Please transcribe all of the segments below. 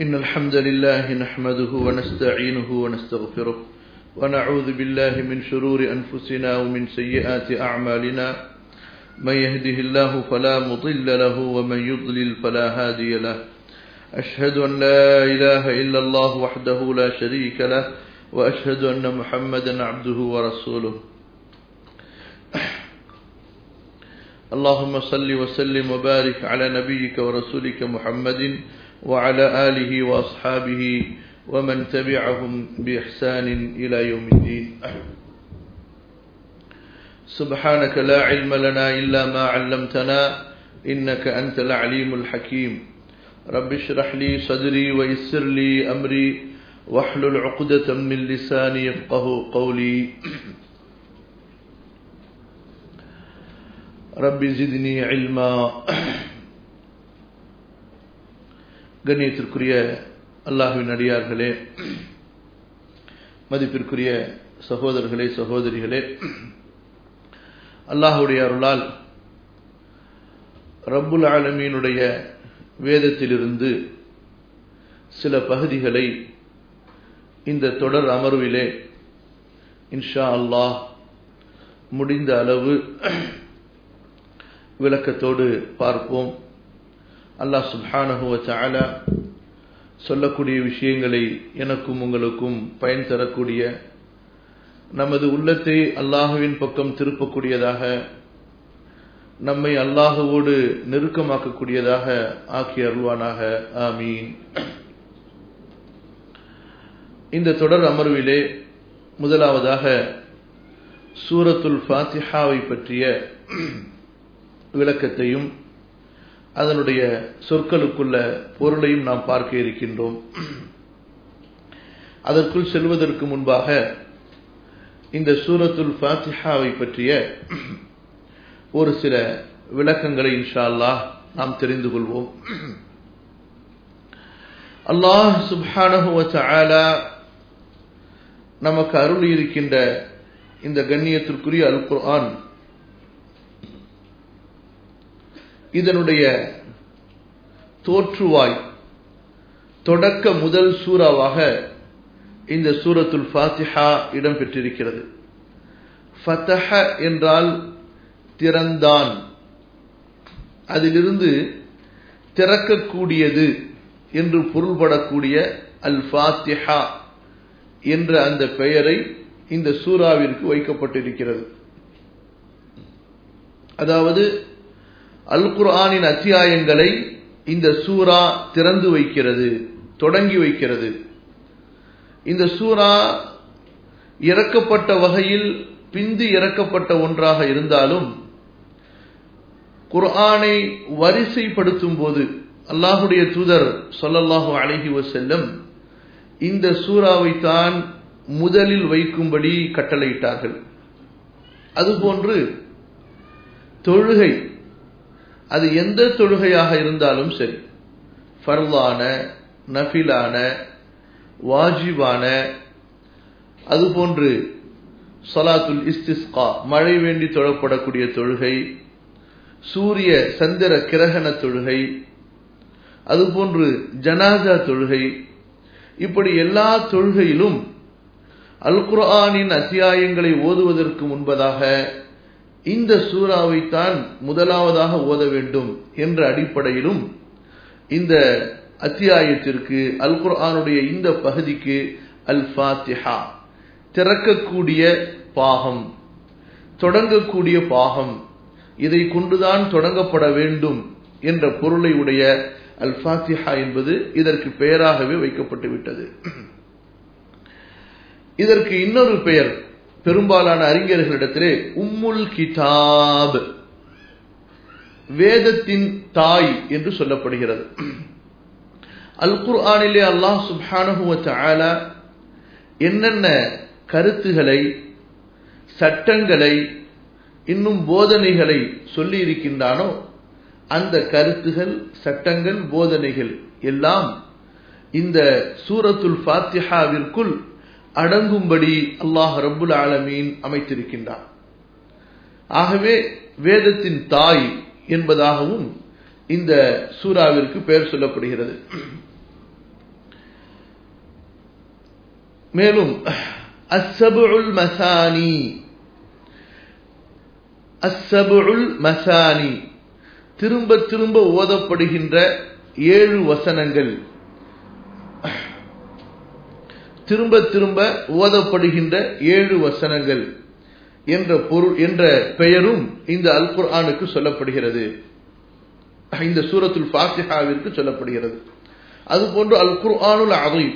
إن الحمد لله نحمده ونستعينه ونستغفره ونعوذ بالله من شرور أنفسنا ومن سيئات أعمالنا من يهده الله فلا مضل له ومن يضلل فلا هادي له أشهد أن لا إله إلا الله وحده لا شريك له وأشهد أن محمدا عبده ورسوله اللهم صل وسلم وبارك على نبيك ورسولك محمد وعلى آله وأصحابه ومن تبعهم بإحسان إلى يوم الدين سبحانك لا علم لنا إلا ما علمتنا إنك أنت العليم الحكيم رب اشرح لي صدري ويسر لي أمري واحلل عقدة من لساني يفقه قولي رب زدني علما கண்ணியத்திற்குரிய அல்லாஹுவின் அடியார்களே மதிப்பிற்குரிய சகோதரர்களே சகோதரிகளே அல்லாஹுடைய அருளால் ரப்புல் ஆலமீனுடைய வேதத்திலிருந்து சில பகுதிகளை இந்த தொடர் அமர்விலே இன்ஷா அல்லாஹ் முடிந்த அளவு விளக்கத்தோடு பார்ப்போம் அல்லாஹ் சுப்ஹானஹுவ சாலா சொல்லக்கூடிய விஷயங்களை எனக்கும் உங்களுக்கும் பயன் தரக்கூடிய நமது உள்ளத்தை அல்லாஹுவின் பக்கம் திருப்பக்கூடியதாக நம்மை அல்லாஹுவோடு நெருக்கமாக்கக்கூடியதாக ஆக்கி அருள்வானாக ஆமீன் இந்த தொடர் அமர்விலே முதலாவதாக சூரத்துல் ஃபாத்திஹாவை பற்றிய விளக்கத்தையும் அதனுடைய சொற்களுக்குள்ள பொருளையும் நாம் பார்க்க இருக்கின்றோம் அதற்குள் செல்வதற்கு முன்பாக இந்த சூரத்துல் ஃபாத்திஹாவை பற்றிய ஒரு சில விளக்கங்களை இன்ஷா அல்லாஹ் நாம் தெரிந்து கொள்வோம் அல்லாஹ் சுப்ஹானஹுவ தஆலா நமக்கு அருள் இருக்கின்ற இந்த கண்ணியத்திற்குரிய அல் குர்ஆன் இதனுடைய தோற்றுவாய் தொடக்க முதல் சூறாவாக இந்த சூரத்துல் ஃபாத்திஹா இடம்பெற்றிருக்கிறது ஃபத்தஹ என்றால் திறந்தான் அதிலிருந்து திறக்கக்கூடியது என்று பொருள்படக்கூடிய அல் ஃபாத்திஹா என்ற அந்த பெயரை இந்த சூறாவிற்கு வைக்கப்பட்டிருக்கிறது அதாவது அல் குர்ஆனின் அத்தியாயங்களை இந்த சூரா திறந்து வைக்கிறது தொடங்கி வைக்கிறது இந்த சூரா இறக்கப்பட்ட வகையில் பிந்து இறக்கப்பட்ட ஒன்றாக இருந்தாலும் குர்ஆனை வரிசைப்படுத்தும் போது அல்லாஹுடைய தூதர் சொல்லல்லாஹு அழகி செல்லும் இந்த சூறாவை தான் முதலில் வைக்கும்படி கட்டளையிட்டார்கள் அதுபோன்று தொழுகை அது எந்த தொழுகையாக இருந்தாலும் சரி ஃபர்லான நஃபிலான வாஜிபான அதுபோன்று சலாத்துல் இஸ்திஸ்கா மழை வேண்டி தொழப்படக்கூடிய தொழுகை சூரிய சந்திர கிரகண தொழுகை அதுபோன்று ஜனாசா தொழுகை இப்படி எல்லா தொழுகையிலும் அல் குர்ஆனின் அத்தியாயங்களை ஓதுவதற்கு முன்பதாக இந்த சூறாவைத்தான் முதலாவதாக ஓத வேண்டும் என்ற அடிப்படையிலும் இந்த அத்தியாயத்திற்கு அல் குர்ஆனுடைய இந்த பகுதிக்கு அல் ஃபாத்திஹா திறக்கக்கூடிய பாகம் தொடங்கக்கூடிய பாகம் இதை கொண்டுதான் தொடங்கப்பட வேண்டும் என்ற பொருளை உடைய அல் ஃபாத்திஹா என்பது இதற்கு பெயராகவே வைக்கப்பட்டு விட்டது இதற்கு இன்னொரு பெயர் பெரும்பாலான அறிஞர்களிடத்திலே உம்முல் கிதாப் வேதத்தின் தாய் என்று சொல்லப்படுகிறது அல் குர்ஆனிலே அல்லாஹ் சுப்ஹானஹுவ தஆலா என்னென்ன கருத்துகளை சட்டங்களை இன்னும் போதனைகளை சொல்லி இருக்கின்றானோ அந்த கருத்துகள் சட்டங்கள் போதனைகள் எல்லாம் இந்த சூரத்துல் ஃபாத்திஹாவிற்குள் அடங்கும்படி அல்லாஹ் ரப்புல் ஆலமீன் அமைத்திருக்கின்றான் ஆகவே வேதத்தின் தாய் என்பதாகவும் இந்த சூறாவிற்கு பெயர் சொல்லப்படுகிறது மேலும் அஸ்ஸபுல் மசானி அஸ்ஸபுல் மசானி திரும்ப திரும்ப ஓதப்படுகின்ற ஏழு வசனங்கள் திரும்ப திரும்ப ஓதப்படுகின்ற ஏழு வசனங்கள் என்ற பொருள் என்ற பெயரும் இந்த அல் குர்ஆனுக்கு சொல்லப்படுகிறது இந்த சூரத்துல் ஃபாத்திஹாவிற்கு சொல்லப்படுகிறது அதுபோன்று அல் குர்ஆனுல் அதீம்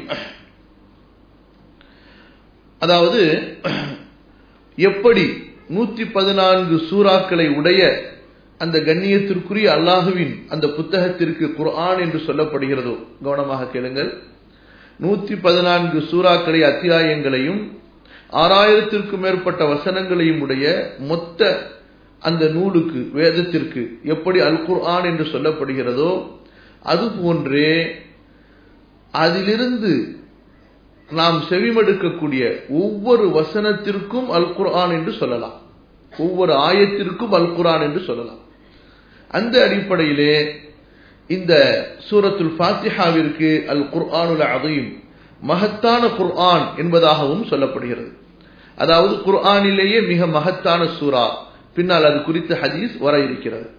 அதாவது எப்படி நூற்றி பதினான்கு சூறாக்களை உடைய அந்த கண்ணியத்திற்குரிய அல்லாஹுவின் அந்த புத்தகத்திற்கு குர்ஆன் என்று சொல்லப்படுகிறதோ கவனமாக கேளுங்கள் நூற்றி பதினான்கு சூறாக்களை அத்தியாயங்களையும் ஆறாயிரத்திற்கும் மேற்பட்ட வசனங்களையும் உடைய மொத்த அந்த நூலுக்கு வேதத்திற்கு எப்படி அல் குர்ஆன் என்று சொல்லப்படுகிறதோ அதுபோன்றே அதிலிருந்து நாம் செவிமடுக்கக்கூடிய ஒவ்வொரு வசனத்திற்கும் அல் குர்ஆன் என்று சொல்லலாம் ஒவ்வொரு ஆயத்திற்கும் அல் குர்ஆன் என்று சொல்லலாம் அந்த அடிப்படையிலே இந்த சூரத்துல் ஃபாத்திஹாவிற்கு அல் குர்ஆனுல் அதீம் மகத்தான குர்ஆன் என்பதாகவும் சொல்லப்படுகிறது அதாவது குர்ஆனிலேயே மிக மகத்தான சூரா பின்னால் அது குறித்த ஹதீஸ் வர இருக்கிறது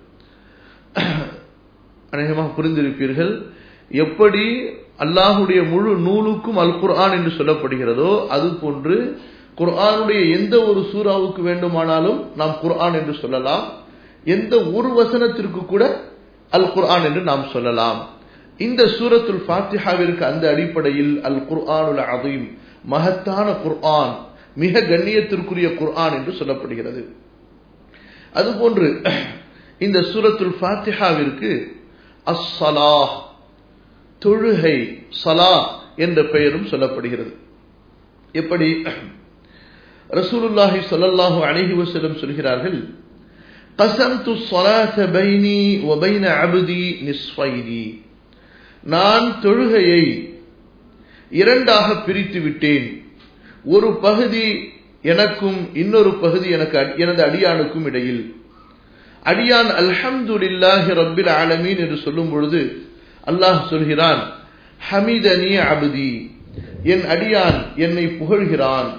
அநேகமாக புரிந்திருப்பீர்கள் எப்படி அல்லாஹுடைய முழு நூலுக்கும் அல் குர்ஆன் என்று சொல்லப்படுகிறதோ அது போன்று குர்ஆனுடைய எந்த ஒரு சூறாவுக்கு வேண்டுமானாலும் நாம் குர்ஆன் என்று சொல்லலாம் எந்த ஒரு வசனத்திற்கு கூட அல் குர்ஆன் என்று நாம் சொல்லலாம் இந்த சூரத்துல் ஃபாத்திஹாவிற்கு அந்த அடிப்படையில் அல் குர்ஆனுல் அதீம் மகத்தான குர்ஆன் மிக கண்ணியத்திற்குரிய குர்ஆன் என்று சொல்லப்படுகிறது அதுபோன்று இந்த சூரத்துல் ஃபாத்திஹாவிற்கு அஸ்ஸலாஹ் தொழுகை சலா என்ற பெயரும் சொல்லப்படுகிறது எப்படி ரசூலுல்லாஹி ஸல்லல்லாஹு அலைஹி வஸல்லம் சொல்கிறார்கள் قسمت الصلاة بيني وبين عبدي نصفين நான் தொழுகையை இரண்டாக பிரித்து விட்டேன் ஒரு பகுதி எனக்கும் இன்னொரு பகுதி எனக்கு எனது அடியானுக்கும் இடையில் அடியான் அல்ஹம்துலில்லாஹி ரப்பில் ஆலமீன் என்று சொல்லும் பொழுது அல்லாஹ் சொல்கிறான் ஹமிதனி அபுதி என் அடியான் என்னை புகழ்கிறான்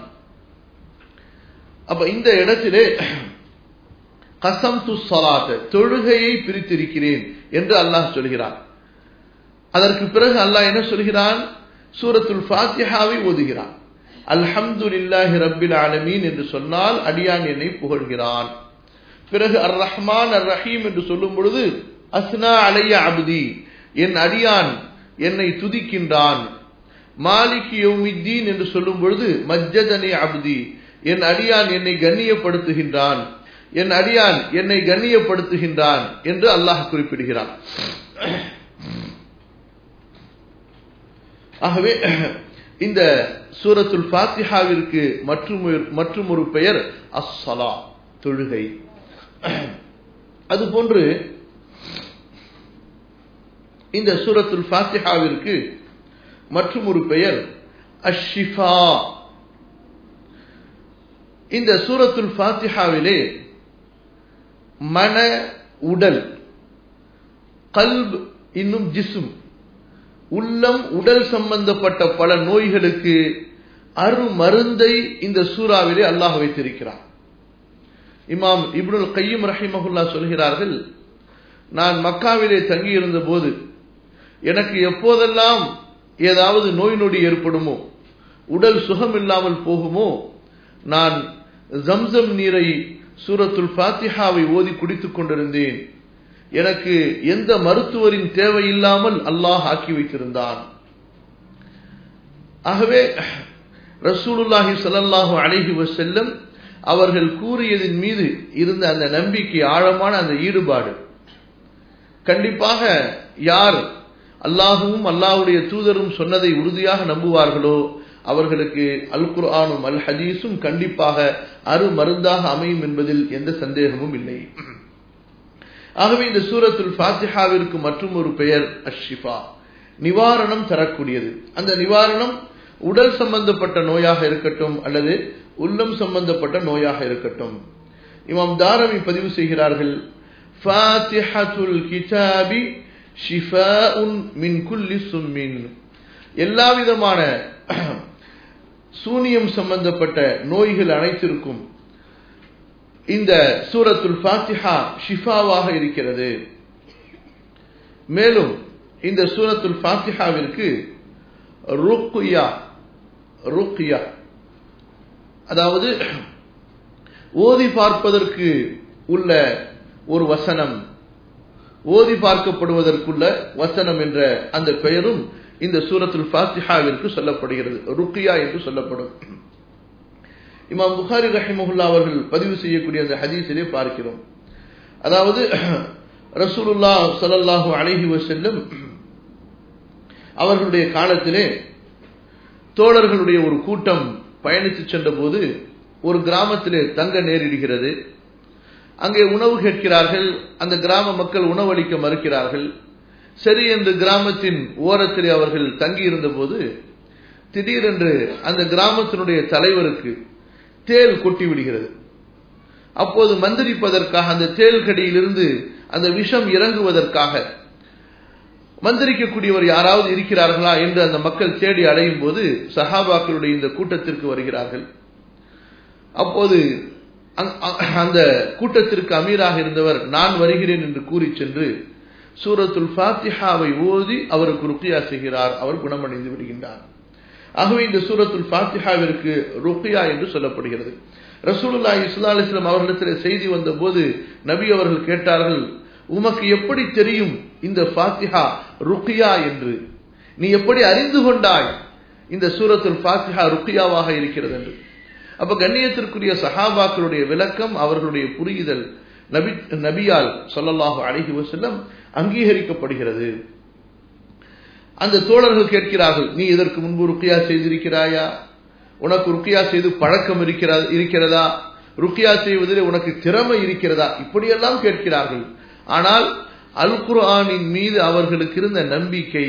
அப்ப இந்த இடத்திலே கசம் து சலாத்த தொழுகையை பிரித்திருக்கிறேன் என்று அல்லாஹ் சொல்கிறான் அதற்கு பிறகு அல்லாஹ் என்ன சொல்கிறான் சூரத்துல் ஃபாத்திஹாவை ஓதுகிறான் அல்ஹம்துலில்லாஹி ரப்பில் ஆலமீன் என்று சொன்னால் அடியான் என்னை புகழ்கிறான் பிறகு அர் ரஹ்மான் அர் ரஹீம் என்று சொல்லும் பொழுது அஸ்னா அலைய அபுதி என் அடியான் என்னை துதிக்கின்றான் மாலிக் யௌமித்தீன் என்று சொல்லும் பொழுது மஜ்ஜதனி அபுதி என் அடியான் என்னை கண்ணியப்படுத்துகின்றான் என் அடியான் என்னை கண்ணியப்படுத்துகின்றான் என்று அல்லாஹ் குறிப்பிடுகிறான் ஆகவே இந்த சூரத்துல் ஃபாத்திஹாவிற்கு மற்றும் மற்றும் ஒரு பெயர் அஸ்ஸலா தொழுகை அதுபோன்று இந்த சூரத்துல் ஃபாத்திஹாவிற்கு மற்றும் ஒரு பெயர் அஷிஃபா இந்த சூரத்துல் ஃபாத்திஹாவிலே மன உடல் கல்ப் இன்னும் ஜிசும் உள்ளம் உடல் சம்பந்தப்பட்ட பல நோய்களுக்கு அரு மருந்தை இந்த சூறாவிலே அல்லாஹ் வைத்திருக்கிறார் இமாம் இப்னுல் கையும் ரஹிமஹுல்லா சொல்கிறார்கள் நான் மக்காவிலே தங்கியிருந்த போது எனக்கு எப்போதெல்லாம் ஏதாவது நோய் நொடி ஏற்படுமோ உடல் சுகம் இல்லாமல் போகுமோ நான் ஜம்சம் நீரை சூரத்துல் ஃபாத்திஹாவை ஓதி குடித்துக் கொண்டிருந்தேன் எனக்கு எந்த மருத்துவரின் தேவையில்லாமல் அல்லாஹ் ஆக்கி வைத்திருந்தான் ஆகவே ரசூலுல்லாஹி சல்லாஹூ அழகி செல்லம் அவர்கள் கூறியதின் மீது இருந்த அந்த நம்பிக்கை ஆழமான அந்த ஈடுபாடு கண்டிப்பாக யார் அல்லாஹுவும் அல்லாஹுடைய தூதரும் சொன்னதை உறுதியாக நம்புவார்களோ அவர்களுக்கு அல் குர்ஆனும் அல் ஹதீஸும் கண்டிப்பாக அரு மருந்தாக அமையும் என்பதில் எந்த சந்தேகமும் இல்லை ஆகவே இந்த சூரத்துல் ஃபாத்திஹாவிற்கு மற்றும் ஒரு பெயர் அஷிஃபா நிவாரணம் தரக்கூடியது அந்த நிவாரணம் உடல் சம்பந்தப்பட்ட நோயாக இருக்கட்டும் அல்லது உள்ளம் சம்பந்தப்பட்ட நோயாக இருக்கட்டும் இமாம் தாரமி பதிவு செய்கிறார்கள் ஃபாத்திஹத்துல் கிதாபி ஷிஃபாஉன் மின் குல்லி சும்மின் எல்லா விதமான சூனியம் சம்பந்தப்பட்ட நோய்கள் அனைத்திற்கும் இந்த சூரத்துல் ஃபாத்திஹா ஷிஃபாவாக இருக்கிறது மேலும் இந்த சூரத்துல் ஃபாத்திஹாவிற்கு ருக்குயா ருக்யா அதாவது ஓதி பார்ப்பதற்கு உள்ள ஒரு வசனம் ஓதி பார்க்கப்படுவதற்குள்ள வசனம் என்ற அந்த பெயரும் இந்த சூரத்துல் ஃபாத்திஹாவிற்கு சொல்லப்படுகிறது ருக்கியா என்று சொல்லப்படும் இமாம் புகாரி ரஹிமஹுல்லா அவர்கள் பதிவு செய்யக்கூடிய அந்த ஹதீஸிலே பார்க்கிறோம் அதாவது ரசூலுல்லா சல்லல்லாஹு அலைஹி வஸல்லம் அவர்களுடைய காலத்திலே தோழர்களுடைய ஒரு கூட்டம் பயணித்து சென்ற போது ஒரு கிராமத்திலே தங்க நேரிடுகிறது அங்கே உணவு கேட்கிறார்கள் அந்த கிராம மக்கள் உணவளிக்க மறுக்கிறார்கள் சரி என்று கிராமத்தின் ஓரத்திலே அவர்கள் தங்கியிருந்த போது திடீரென்று அந்த கிராமத்தினுடைய தலைவருக்கு தேல் கொட்டி விடுகிறது அப்போது மந்திரிப்பதற்காக அந்த தேல் கடியிலிருந்து அந்த விஷம் இறங்குவதற்காக மந்திரிக்கக்கூடியவர் யாராவது இருக்கிறார்களா என்று அந்த மக்கள் தேடி அடையும் போது சஹாபாக்களுடைய இந்த கூட்டத்திற்கு வருகிறார்கள் அப்போது அந்த கூட்டத்திற்கு அமீராக இருந்தவர் நான் வருகிறேன் என்று கூறி சென்று சூரத்துல் ஃபாத்திஹாவை ஓதி அவருக்கு ருக்கியா செய்கிறார் அவர் குணமடைந்து விடுகின்றார் ஆகவே இந்த சூரத்துல் ஃபாத்திஹாவிற்கு ருக்கியா என்று சொல்லப்படுகிறது ரசூலுல்லா இஸ்லா அலிஸ்லாம் அவர்களிடத்தில் செய்தி வந்த போது நபி அவர்கள் கேட்டார்கள் உமக்கு எப்படி தெரியும் இந்த ஃபாத்திஹா ருக்கியா என்று நீ எப்படி அறிந்து கொண்டாய் இந்த சூரத்துல் ஃபாத்திஹா ருக்கியாவாக இருக்கிறது என்று அப்ப கண்ணியத்திற்குரிய சஹாபாக்களுடைய விளக்கம் அவர்களுடைய புரியுதல் நபி நபியால் சொல்லல்லாஹு அழகி வசல்லம் அங்கீகரிக்கப்படுகிறது அந்த தோழர்கள் கேட்கிறார்கள் நீ இதற்கு முன்பு ருக்கியா செய்திருக்கிறாயா உனக்கு ருக்கியா செய்து பழக்கம் இருக்கிறதா ருக்கியா செய்வதில் உனக்கு திறமை இருக்கிறதா இப்படியெல்லாம் கேட்கிறார்கள் ஆனால் அல் குர்ஆனின் மீது அவர்களுக்கு இருந்த நம்பிக்கை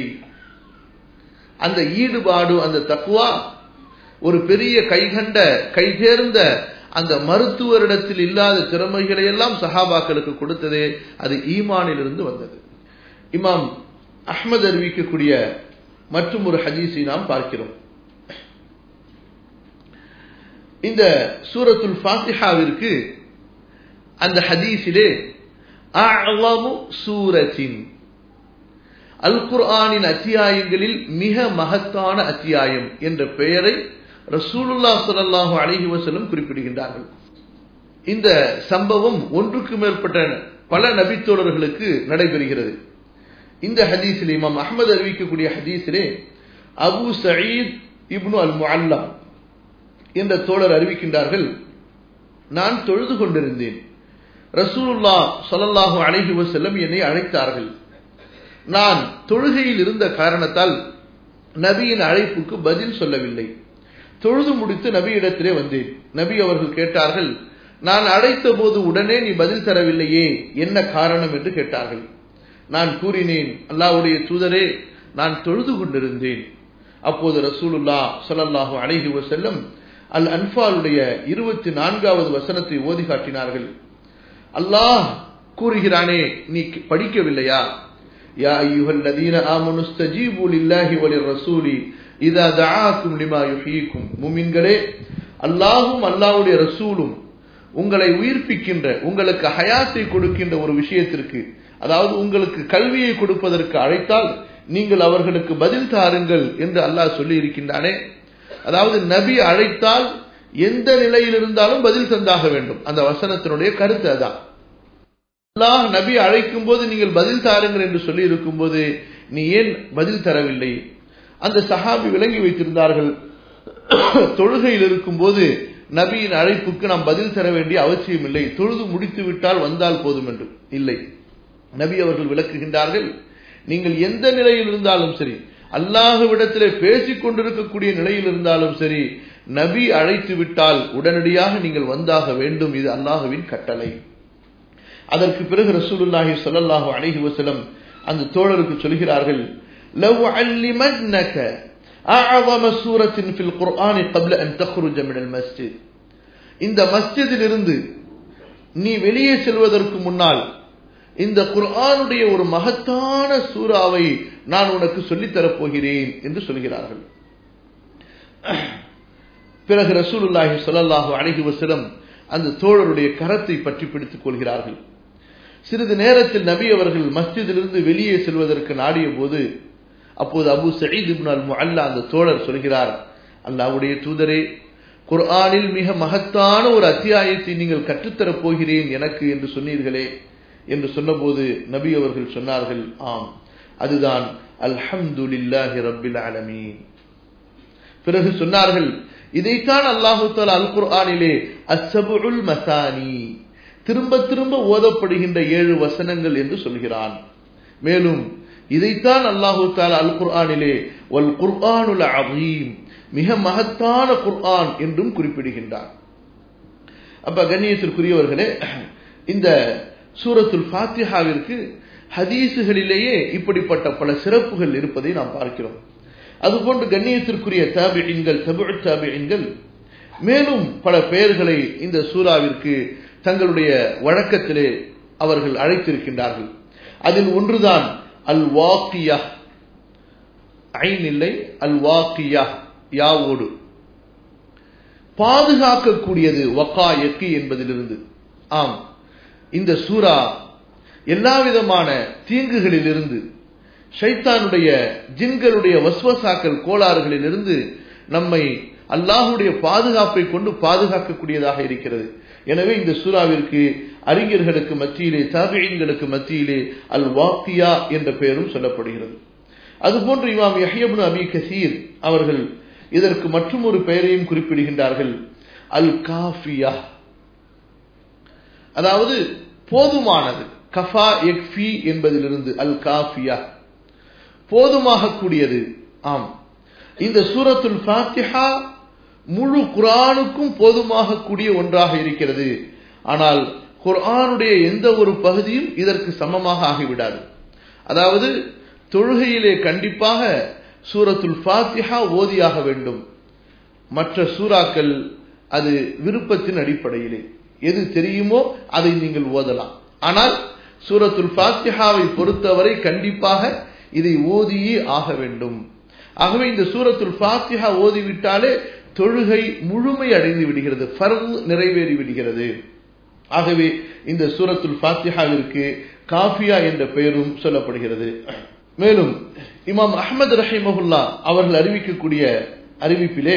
அந்த ஈடுபாடு அந்த தக்குவா ஒரு பெரிய கைகண்ட கைதேர்ந்த அந்த மருத்துவரிடத்தில் இல்லாத திறமைகளை எல்லாம் சஹாபாக்களுக்கு கொடுத்ததே அது ஈமானிலிருந்து வந்தது இமாம் அஹ்மது அறிவிக்கக்கூடிய மற்றும் ஒரு ஹதீஸை நாம் பார்க்கிறோம் இந்த சூரத்துல் ஃபாத்திஹாவிற்கு அந்த ஹதீஸிலே அஅலமு சூரத்தின் அல் குர்ஆனின் அத்தியாயங்களில் மிக மகத்தான அத்தியாயம் என்ற பெயரை ரசூலுல்லா ஸல்லல்லாஹு அலைஹி வஸல்லம் குறிப்பிடுகின்றார்கள் இந்த சம்பவம் ஒன்றுக்கு மேற்பட்ட பல நபித்தோழர்களுக்கு நடைபெறுகிறது இந்த ஹதீஸில் இமாம் அஹ்மது அறிவிக்கக்கூடிய ஹதீஸிலே அபு சயீத் இப்னு அல் முஅல்லா என்ற தோழர் அறிவிக்கின்றார்கள் நான் தொழுது கொண்டிருந்தேன் ரசூலுல்லா ஸல்லல்லாஹு அலைஹி வஸல்லம் என்னை அழைத்தார்கள் நான் தொழுகையில் இருந்த காரணத்தால் நபியின் அழைப்புக்கு பதில் சொல்லவில்லை தொழுது முடித்து நபியிடத்திலே வந்தேன் நபி அவர்கள் கேட்டார்கள் நான் அழைத்த போது உடனே நீ பதில் தரவில்லையே என்ன காரணம் என்று கேட்டார்கள் நான் கூறினேன் அல்லாவுடைய தூதரே நான் தொழுது கொண்டிருந்தேன் அப்போது ரசூலுல்லா ஸல்லல்லாஹு அலைஹி வஸல்லம் அல் அன்பாலுடைய இருபத்தி நான்காவது வசனத்தை ஓதி காட்டினார்கள் அல்லாஹ் கூறுகிறானே நீ படிக்கவில்லையா யா ஐயுஹல்லதீன ஆமனு ஸ்தஜீபு லில்லாஹி வலிர்ரசூலி இதா தஆக்கும் லிமா யுஹீக்கும் முமின்களே அல்லாஹ்வும் அல்லாஹ்வுடைய ரசூலும் உங்களை உயிர்ப்பிக்கின்ற உங்களுக்கு ஹயாத்தை கொடுக்கின்ற ஒரு விஷயத்திற்கு அதாவது உங்களுக்கு கல்வியை கொடுப்பதற்கு அழைத்தால் நீங்கள் அவர்களுக்கு பதில் தாருங்கள் என்று அல்லாஹ் சொல்லி இருக்கின்றானே அதாவது நபி அழைத்தால் எந்த நிலையில் இருந்தாலும் பதில் தந்தாக வேண்டும் அந்த வசனத்தினுடைய கருத்து அதான் அல்லாஹ் நபி அழைக்கும் போது நீங்கள் பதில் தாருங்கள் என்று சொல்லி இருக்கும் போது நீ ஏன் பதில் தரவில்லை அந்த சஹாபி விளங்கி வைத்திருந்தார்கள் தொழுகையில் இருக்கும் போது நபியின் அழைப்புக்கு நாம் பதில் தர வேண்டிய அவசியம் இல்லை தொழுது முடித்து விட்டால் வந்தால் போதும் என்று இல்லை நபி அவர்கள் விளக்குகின்றார்கள் நீங்கள் எந்த நிலையில் இருந்தாலும் சரி அல்லாஹுவிடத்திலே பேசிக் கொண்டிருக்கக்கூடிய நிலையில் இருந்தாலும் சரி நபி அழைத்து விட்டால் உடனடியாக நீங்கள் வந்தாக வேண்டும் இது அல்லாஹுவின் கட்டளை அதற்கு பிறகு ரசூலுல்லாஹி ஸல்லல்லாஹு அலைஹி வஸல்லம் அந்த தோழருக்கு சொல்கிறார்கள் லவ் அல்லிமன்னக அஅظم சூரத் ஃபில் குர்ஆன் قبل ان تخرج من المسجد இந்த மஸ்ஜிதில் இருந்து நீ வெளியே செல்வதற்கு முன்னால் இந்த குர்ஆனுடைய ஒரு மகத்தான சூறாவை நான் உனக்கு சொல்லித் தரப் போகிறேன் என்று சொல்கிறார்கள் பிறகு ரசூலுல்லாஹி ஸல்லல்லாஹு அலைஹி வஸல்லம் அந்த தோழருடைய கரத்தை பற்றி பிடித்துக் கொள்கிறார்கள் சிறிது நேரத்தில் நபி அவர்கள் மஸ்ஜிதிலிருந்து வெளியே செல்வதற்கு நாடிய போது அப்போது அபு சயீத் இப்னு அல் முஅல்லா அந்த தோழர் சொல்கிறார் அல்லாஹ்வுடைய தூதரே குர்ஆனில் மிக மகத்தான ஒரு அத்தியாயத்தை நீங்கள் கற்றுத்தரப் போகிறேன் எனக்கு என்று சொன்னீர்களே என்று சொன்னபோது நபி அவர்கள் சொன்னார்கள் ஆம் அதுதான் அல்ஹம்துலில்லாஹி ரப்பில் ஆலமீன் பிறகு சொன்னார்கள் இதைத்தான் அல்லாஹு தாலா அல் குர்ஆனிலே அஸ்ஸபுல் மசானி திரும்ப திரும்ப ஓதப்படுகின்ற ஏழு வசனங்கள் என்று சொல்கிறான் மேலும் இதைத்தான் அல்லாஹு தாலா அல் குர்ஆனிலே வல் குர்ஆனுல் அதீம் மிக மகத்தான குர்ஆன் என்றும் குறிப்பிடுகின்றான் அப்ப கண்ணியத்திற்குரியவர்களே இந்த சூரத்துல் ஃபாத்திஹாவிற்கு ஹதீசுகளிலேயே இப்படிப்பட்ட பல சிறப்புகள் இருப்பதை நாம் பார்க்கிறோம் அதுபோன்று கண்ணியத்திற்குரிய தாபியன்கள் தபு தாபியன்கள் மேலும் பல பெயர்களை இந்த சூறாவிற்கு தங்களுடைய வழக்கத்திலே அவர்கள் அழைத்திருக்கின்றார்கள் அதில் ஒன்றுதான் அல் வாக்கியா ஐன் இல்லை அல் வாக்கியா யாவோடு பாதுகாக்கக்கூடியது வக்கா எக்கு என்பதிலிருந்து ஆம் இந்த சூரா எல்லா விதமான தீங்குகளிலிருந்து ஷைத்தானுடைய ஜின்களுடைய வஸ்வசாக்கள் கோளாறுகளிலிருந்து நம்மை அல்லாஹுடைய பாதுகாப்பை கொண்டு பாதுகாக்கக்கூடியதாக இருக்கிறது எனவே இந்த சூறாவிற்கு அறிஞர்களுக்கு மத்தியிலே தாபியன்களுக்கு மத்தியிலே அல் வாக்கியா என்ற பெயரும் சொல்லப்படுகிறது அதுபோன்று இமாம் யஹ்யப்னு அபி கசீர் அவர்கள் இதற்கு மற்றும் ஒரு பெயரையும் குறிப்பிடுகின்றார்கள் அல் காஃபியா அதாவது போதுமானது கஃபா எக்ஃபி என்பதிலிருந்து அல் காஃபியா போதுமாக கூடியது ஆம் இந்த சூரத்துல் ஃபாத்திஹா முழு குரானுக்கும் போதுமாக கூடிய ஒன்றாக இருக்கிறது ஆனால் குர்ஆனுடைய எந்த ஒரு பகுதியும் இதற்கு சமமாக ஆகிவிடாது அதாவது தொழுகையிலே கண்டிப்பாக சூரத்துல் ஃபாத்திஹா ஓதியாக வேண்டும் மற்ற சூறாக்கள் அது விருப்பத்தின் அடிப்படையிலே எது தெரியுமோ அதை நீங்கள் ஓதலாம் ஆனால் சூரத்துல் ஃபாத்திஹாவை பொறுத்தவரை கண்டிப்பாக இதை ஓதியே ஆக வேண்டும் ஆகவே இந்த சூரத்துல் ஃபாத்திஹா ஓதிவிட்டாலே தொழுகை முழுமை அடைந்து விடுகிறது ஃபர்வு நிறைவேறி விடுகிறது ஆகவே இந்த சூரத்துல் ஃபாத்திஹாவிற்கு காஃபியா என்ற பெயரும் சொல்லப்படுகிறது மேலும் இமாம் அஹமது ரஹிமஹுல்லா அவர்கள் அறிவிக்கக்கூடிய அறிவிப்பிலே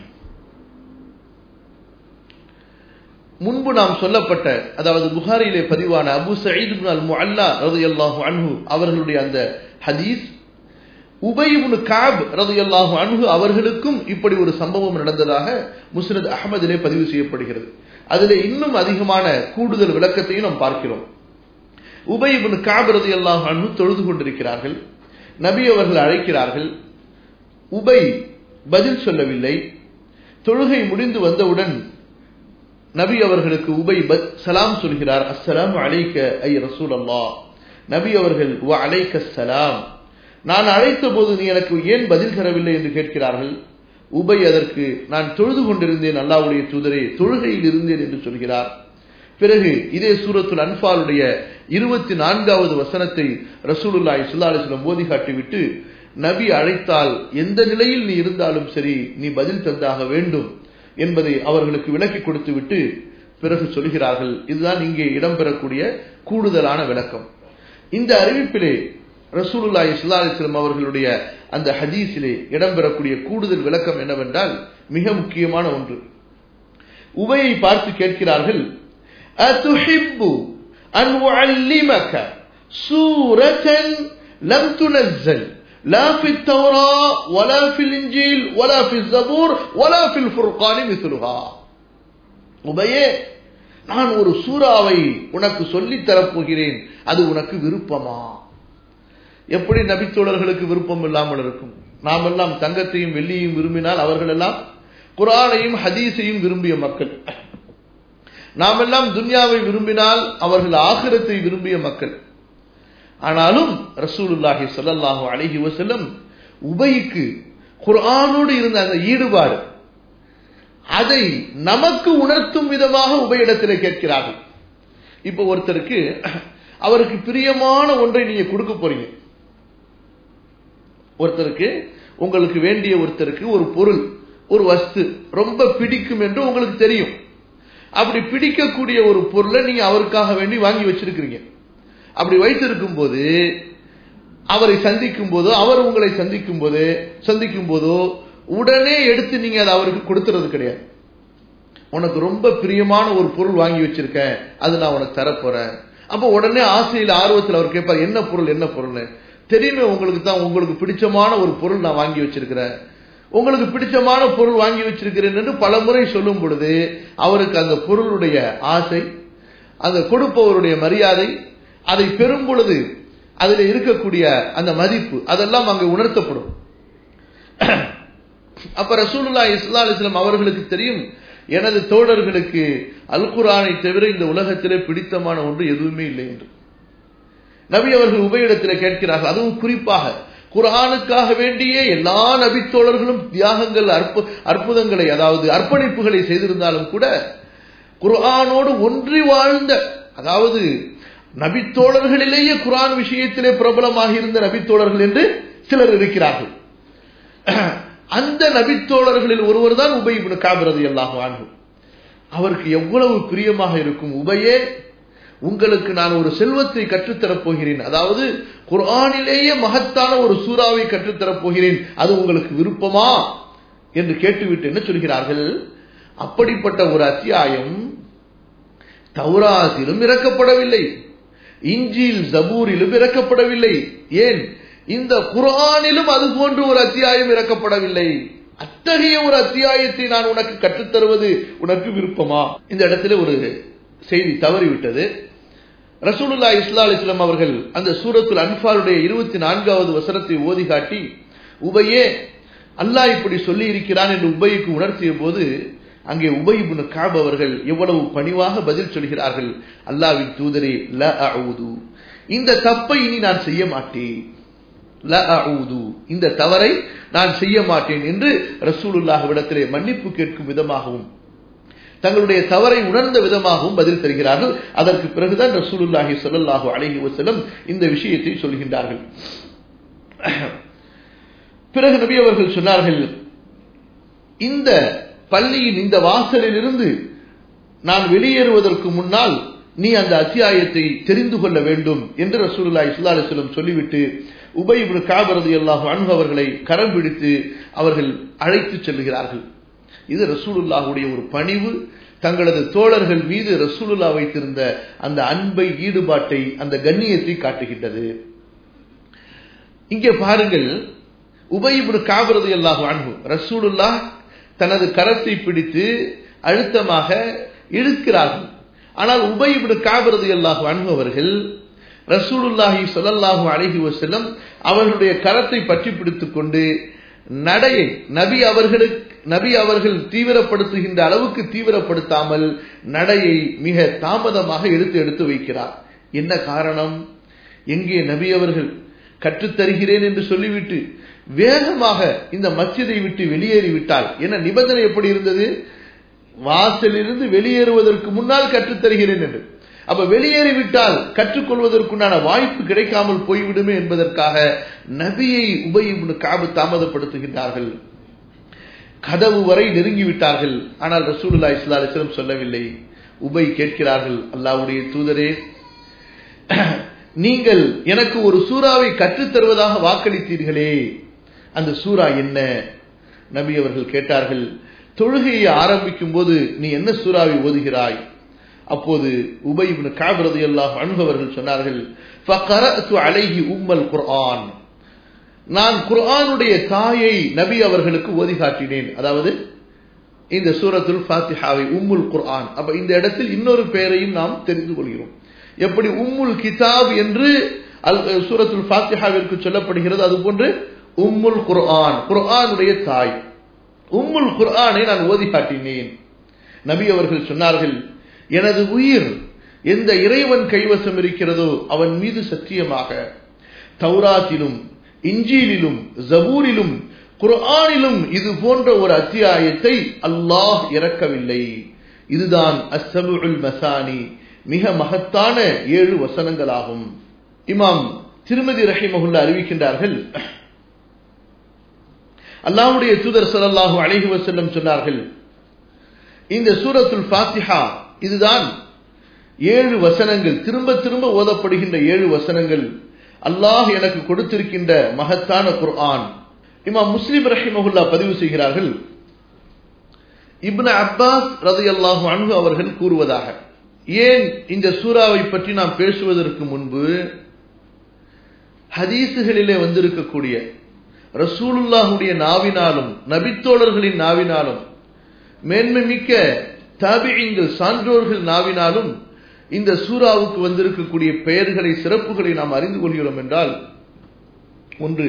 முன்பு நாம் சொல்லப்பட்ட அதாவது புகாரியிலே பதிவான அபு சயீத் அல் முஅல்லா ரலியல்லாஹு அன்ஹு அவர்களுடைய அந்த ஹதீஸ் உபயிபுனு காப் ரலியல்லாஹு அன்ஹு அவர்களுக்கும் இப்படி ஒரு சம்பவம் நடந்ததாக முஸ்னத் அஹமதிலே பதிவு செய்யப்படுகிறது அதிலே இன்னும் அதிகமான கூடுதல் விளக்கத்தையும் நாம் பார்க்கிறோம் உபயிபுனு காப் ரலியல்லாஹு அன்ஹு தொழுது கொண்டிருக்கிறார்கள் நபி அவர்கள் அழைக்கிறார்கள் உபை பதில் சொல்லவில்லை தொழுகை முடிந்து வந்தவுடன் நபி அவர்களுக்கு உபை சலாம் சொல்கிறார் அஸ்ஸலாம் அலைக்க ஐ ரசூல் அல்லா நபி அவர்கள் வ அலைக்க சலாம் நான் அழைத்த போது நீ எனக்கு ஏன் பதில் தரவில்லை என்று கேட்கிறார்கள் உபை அதற்கு நான் தொழுது கொண்டிருந்தேன் அல்லாவுடைய தூதரே தொழுகையில் இருந்தேன் என்று சொல்கிறார் பிறகு இதே சூரத்துல் அன்பாலுடைய இருபத்தி நான்காவது வசனத்தை ரசூலுல்லாய் சுல்லாலிஸ்லம் மோதி காட்டிவிட்டு நபி அழைத்தால் எந்த நிலையில் நீ இருந்தாலும் சரி நீ பதில் தந்தாக வேண்டும் என்பதை அவர்களுக்கு விளக்கி கொடுத்து விட்டு பிறகு சொல்கிறார்கள் இதுதான் இங்கே இடம்பெறக்கூடிய கூடுதலான விளக்கம் இந்த அறிவிப்பிலே ரசூலுல்லா இஸ்லாலிஸ்லம் அவர்களுடைய அந்த ஹதீஸிலே இடம்பெறக்கூடிய கூடுதல் விளக்கம் என்னவென்றால் மிக முக்கியமான ஒன்று உபையை பார்த்து கேட்கிறார்கள் أتحب أن أعلمك سورة لم تنزل لا في التوراة ولا في الإنجيل ولا في الزبور ولا في الفرقان مثلها உபயே நான் ஒரு சூறாவை உனக்கு சொல்லித் தரப்போகிறேன் அது உனக்கு விருப்பமா எப்படி நபித்தோழர்களுக்கு விருப்பம் இல்லாமல் இருக்கும் நாம் எல்லாம் தங்கத்தையும் வெள்ளியையும் விரும்பினால் அவர்கள் எல்லாம் குரானையும் ஹதீஸையும் விரும்பிய மக்கள் நாம் எல்லாம் துன்யாவை விரும்பினால் அவர்கள் ஆகிரத்தை விரும்பிய மக்கள் ஆனாலும் ரசூலுல்லாஹி சொல்லல்லாஹு அழகி வசல்லம் உபைக்கு குர்ஆனோடு இருந்த அந்த ஈடுபாடு அதை நமக்கு உணர்த்தும் விதமாக உபயிடத்திலே கேட்கிறார்கள் இப்ப ஒருத்தருக்கு அவருக்கு பிரியமான ஒன்றை நீங்க கொடுக்க போறீங்க ஒருத்தருக்கு உங்களுக்கு வேண்டிய ஒருத்தருக்கு ஒரு பொருள் ஒரு வஸ்து ரொம்ப பிடிக்கும் என்று உங்களுக்கு தெரியும் அப்படி பிடிக்கக்கூடிய ஒரு பொருளை நீங்க அவருக்காக வேண்டி வாங்கி வச்சிருக்கிறீங்க அப்படி வைத்திருக்கும் போது அவரை சந்திக்கும் போதோ அவர் உங்களை சந்திக்கும் போது சந்திக்கும் போதோ உடனே எடுத்து நீங்க அதை அவருக்கு கொடுத்துறது கிடையாது உனக்கு ரொம்ப பிரியமான ஒரு பொருள் வாங்கி வச்சிருக்கேன் அது நான் உனக்கு தரப்போறேன் அப்ப உடனே ஆசையில் ஆர்வத்தில் அவர் கேட்பார் என்ன பொருள் என்ன பொருள் தெரியுமே உங்களுக்கு தான் உங்களுக்கு பிடிச்சமான ஒரு பொருள் நான் வாங்கி வச்சிருக்கிறேன் உங்களுக்கு பிடிச்சமான பொருள் வாங்கி வச்சிருக்கிறேன் என்று பல முறை சொல்லும் பொழுது அவருக்கு அந்த பொருளுடைய ஆசை அந்த கொடுப்பவருடைய மரியாதை அதை பெறும் பொழுது அதில் இருக்கக்கூடிய அந்த மதிப்பு அதெல்லாம் அங்கு உணர்த்தப்படும் அப்ப ரசூலுல்லா இஸ்லா அலிஸ்லாம் அவர்களுக்கு தெரியும் எனது தோழர்களுக்கு அல் குரானை தவிர இந்த உலகத்திலே பிடித்தமான ஒன்று எதுவுமே இல்லை என்று நபி அவர்கள் உபயிடத்தில் கேட்கிறார்கள் அதுவும் குறிப்பாக குரானுக்காக வேண்டிய எல்லா நபித்தோழர்களும் தியாகங்கள் அற்பு அற்புதங்களை அதாவது அர்ப்பணிப்புகளை செய்திருந்தாலும் கூட குரானோடு ஒன்றி வாழ்ந்த அதாவது நபித்தோழர்களிலேயே குரான் விஷயத்திலே பிரபலமாக இருந்த நபித்தோழர்கள் என்று சிலர் இருக்கிறார்கள் அந்த நபித்தோழர்களில் ஒருவர் தான் உபை காபிரது எல்லாம் வாழ்வும் அவருக்கு எவ்வளவு பிரியமாக இருக்கும் உபையே உங்களுக்கு நான் ஒரு செல்வத்தை கற்றுத்தரப் போகிறேன் அதாவது குரானிலேயே மகத்தான ஒரு சூறாவை கற்றுத்தரப் போகிறேன் அது உங்களுக்கு விருப்பமா என்று கேட்டுவிட்டு என்ன சொல்கிறார்கள் அப்படிப்பட்ட ஒரு அத்தியாயம் தௌராத்திலும் இறக்கப்படவில்லை இஞ்சில் ஜபூரிலும் இறக்கப்படவில்லை ஏன் இந்த குரானிலும் அது போன்ற ஒரு அத்தியாயம் இறக்கப்படவில்லை அத்தகைய ஒரு அத்தியாயத்தை நான் உனக்கு கற்றுத்தருவது உனக்கு விருப்பமா இந்த இடத்துல ஒரு செய்தி தவறிவிட்டது ரசூலுல்லா இஸ்லா அலிஸ்லாம் அவர்கள் அந்த சூரத்துல் அன்பாருடைய இருபத்தி நான்காவது வசனத்தை ஓதி காட்டி உபையே அல்லாஹ் இப்படி சொல்லி இருக்கிறான் என்று உபைக்கு உணர்த்திய போது அங்கே உபயிபுன் காப் அவர்கள் எவ்வளவு பணிவாக பதில் சொல்கிறார்கள் அல்லாவின் தூதரே ல அவுது இந்த தப்பை இனி நான் செய்ய மாட்டேன் ல அவுது இந்த தவறை நான் செய்ய மாட்டேன் என்று ரசூலுல்லாஹ்விடத்திலே மன்னிப்பு கேட்கும் விதமாகவும் தங்களுடைய தவறை உணர்ந்த விதமாகவும் பதில் தருகிறார்கள் அதற்கு பிறகுதான் ரசூலுல்லாஹி சொல்லல்லாஹு அலஹி வசலம் இந்த விஷயத்தை சொல்கின்றார்கள் பிறகு நபி அவர்கள் சொன்னார்கள் இந்த பள்ளியின் இந்த வாசலில் இருந்து நான் வெளியேறுவதற்கு முன்னால் நீ அந்த அத்தியாயத்தை தெரிந்து கொள்ள வேண்டும் என்று ரசூலுல்லா இஸ்லா அலிஸ்லம் சொல்லிவிட்டு உபயிபு காபரது அல்லாஹு அன்பு அவர்களை கரம் பிடித்து அவர்கள் அழைத்து செல்லுகிறார்கள் இது ரசூலுல்லாஹுடைய ஒரு பணிவு தங்களது தோழர்கள் மீது ரசூலுல்லா வைத்திருந்த அந்த அன்பை ஈடுபாட்டை அந்த கண்ணியத்தை காட்டுகின்றது இங்கே பாருங்கள் உபயிபு காபரது அல்லாஹு அன்பு ரசூலுல்லா தனது கரத்தை பிடித்து அழுத்தமாக இழுக்கிறார்கள் ஆனால் உபயிபு காபரது அல்லாஹு அன்பு அவர்கள் ரசூலுல்லாஹி சொல்லல்லாஹு அழகி வசல்லம் அவர்களுடைய கரத்தை பற்றி பிடித்துக் கொண்டு நடையை நபி அவர்களுக்கு நபி அவர்கள் தீவிரப்படுத்துகின்ற அளவுக்கு தீவிரப்படுத்தாமல் நடையை மிக தாமதமாக எடுத்து எடுத்து வைக்கிறார் என்ன காரணம் எங்கே நபி அவர்கள் கற்றுத்தருகிறேன் என்று சொல்லிவிட்டு வேகமாக இந்த மச்சிதை விட்டு வெளியேறிவிட்டால் என்ன நிபந்தனை எப்படி இருந்தது வாசலிருந்து வெளியேறுவதற்கு முன்னால் கற்றுத்தருகிறேன் என்று அப்ப வெளியேறிவிட்டால் கற்றுக்கொள்வதற்குண்டான வாய்ப்பு கிடைக்காமல் போய்விடுமே என்பதற்காக நபியை உபயிபுனு காபு தாமதப்படுத்துகின்றார்கள் கதவு வரை நெருங்கிவிட்டார்கள் ஆனால் ரசூலுல்லா இஸ்லா அலிஸ்லம் சொல்லவில்லை உபை கேட்கிறார்கள் அல்லாவுடைய தூதரே நீங்கள் எனக்கு ஒரு சூறாவை கற்றுத்தருவதாக வாக்களித்தீர்களே அந்த சூறா என்ன நபி அவர்கள் கேட்டார்கள் தொழுகையை ஆரம்பிக்கும் போது நீ என்ன சூறாவை ஓதுகிறாய் அப்போது உபயிபின் காபிரது அல்லாஹ் அணுகவர்கள் சொன்னார்கள் அலைஹி உம்மல் குர்ஆன் நான் குர்ஆனுடைய தாயை நபி அவர்களுக்கு ஓதி காட்டினேன் அதாவது இந்த சூரத்துல் ஃபாத்திஹாவை உம்முல் குர்ஆன் அப்ப இந்த இடத்தில் இன்னொரு பெயரையும் நாம் தெரிந்து கொள்கிறோம் எப்படி உம்முல் கிதாப் என்று சூரத்துல் ஃபாத்திஹாவிற்கு சொல்லப்படுகிறது அதுபோன்று உம்முல் குர்ஆன் குர்ஆனுடைய தாய் உம்முல் குர்ஆனை நான் ஓதி காட்டினேன் நபி அவர்கள் சொன்னார்கள் எனது உயிர் எந்த இறைவன் கைவசம் இருக்கிறதோ அவன் மீது சத்தியமாக தௌராத்திலும் இஞ்சீலிலும் ஜபூரிலும் குர்ஆனிலும் இது போன்ற ஒரு அத்தியாயத்தை அல்லாஹ் இறக்கவில்லை இதுதான் அஸ்ஸபுல் மசானி மிக மகத்தான ஏழு வசனங்களாகும் இமாம் திருமதி ரஹிமகுல்லா அறிவிக்கின்றார்கள் அல்லாஹ்வுடைய தூதர் ஸல்லல்லாஹு அலைஹி வஸல்லம் சொன்னார்கள் இந்த சூரத்துல் ஃபாத்திஹா இதுதான் ஏழு வசனங்கள் திரும்ப திரும்ப ஓதப்படுகின்ற ஏழு வசனங்கள் அல்லாஹ் எனக்கு கொடுத்திருக்கின்ற மகத்தான குர்ஆன் இமாம் முஸ்லிம் ரஹிமஹுல்லா பதிவு செய்கிறார்கள் இப்னு அப்பாஸ் ரதையல்லாஹு அன்ஹு அவர்கள் கூறுவதாக ஏன் இந்த சூறாவை பற்றி நாம் பேசுவதற்கு முன்பு ஹதீசுகளிலே வந்திருக்கக்கூடிய ரசூலுல்லாஹுடைய நாவினாலும் நபித்தோழர்களின் நாவினாலும் மேன்மை மிக்க தாபியங்கள் சான்றோர்கள் நாவினாலும் இந்த சூறாவுக்கு வந்திருக்கக்கூடிய பெயர்களை சிறப்புகளை நாம் அறிந்து கொள்கிறோம் என்றால் ஒன்று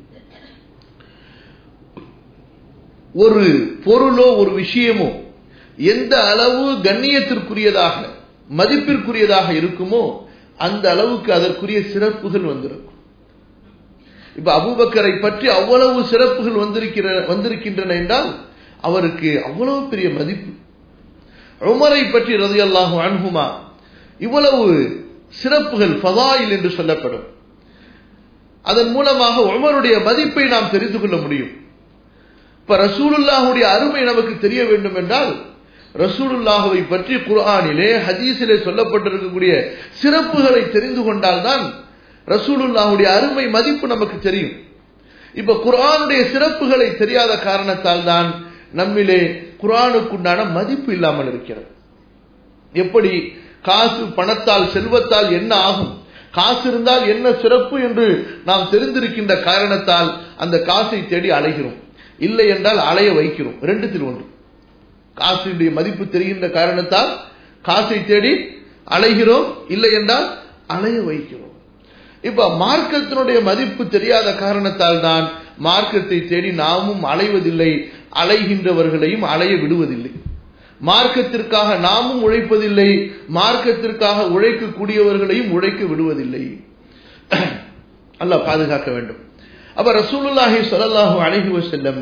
ஒரு பொருளோ ஒரு விஷயமோ எந்த அளவு கண்ணியத்திற்குரியதாக மதிப்பிற்குரியதாக இருக்குமோ அந்த அளவுக்கு அதற்குரிய சிறப்புகள் வந்திருக்கும் இப்ப அபூபக்கரை பற்றி அவ்வளவு சிறப்புகள் வந்திருக்கிற வந்திருக்கின்றன என்றால் அவருக்கு அவ்வளவு பெரிய மதிப்பு உமரை பற்றி ரதியல்லாஹு அன்ஹுமா இவ்வளவு சிறப்புகள் ஃபதாயில் என்று சொல்லப்படும் அதன் மூலமாக உமருடைய மதிப்பை நாம் தெரிந்து கொள்ள முடியும் இப்ப ரசூலுல்லாஹுடைய அருமை நமக்கு தெரிய வேண்டும் என்றால் ரசூலுல்லாஹுவை பற்றி குர்ஆனிலே ஹதீஸிலே சொல்லப்பட்டிருக்கக்கூடிய சிறப்புகளை தெரிந்து கொண்டால்தான் ரசூலுல்லாஹுடைய அருமை மதிப்பு நமக்கு தெரியும் இப்ப குர்ஆனுடைய சிறப்புகளை தெரியாத காரணத்தால் தான் நம்மிலே குர்ஆனுக்குண்டான மதிப்பு இல்லாமல் இருக்கிறது எப்படி காசு பணத்தால் செல்வத்தால் என்ன ஆகும் காசு இருந்தால் என்ன சிறப்பு என்று நாம் தெரிந்திருக்கின்ற காரணத்தால் அந்த காசை தேடி அலைகிறோம் இல்லை என்றால் அலைய வைக்கிறோம் ரெண்டுத்தில் ஒன்று காசுடைய மதிப்பு தெரிகின்ற காரணத்தால் காசை தேடி அலைகிறோம் இல்லை என்றால் அலைய வைக்கிறோம் இப்ப மார்க்கத்தினுடைய மதிப்பு தெரியாத காரணத்தால் தான் மார்க்கத்தை தேடி நாமும் அலைவதில்லை அலைகின்றவர்களையும் அலைய விடுவதில்லை மார்க்கத்திற்காக நாமும் உழைப்பதில்லை மார்க்கத்திற்காக உழைக்கக்கூடியவர்களையும் உழைக்க விடுவதில்லை அல்ல பாதுகாக்க வேண்டும் அப்ப ரசூலுல்லாஹி சொல்லல்லாஹு அழகி செல்லம்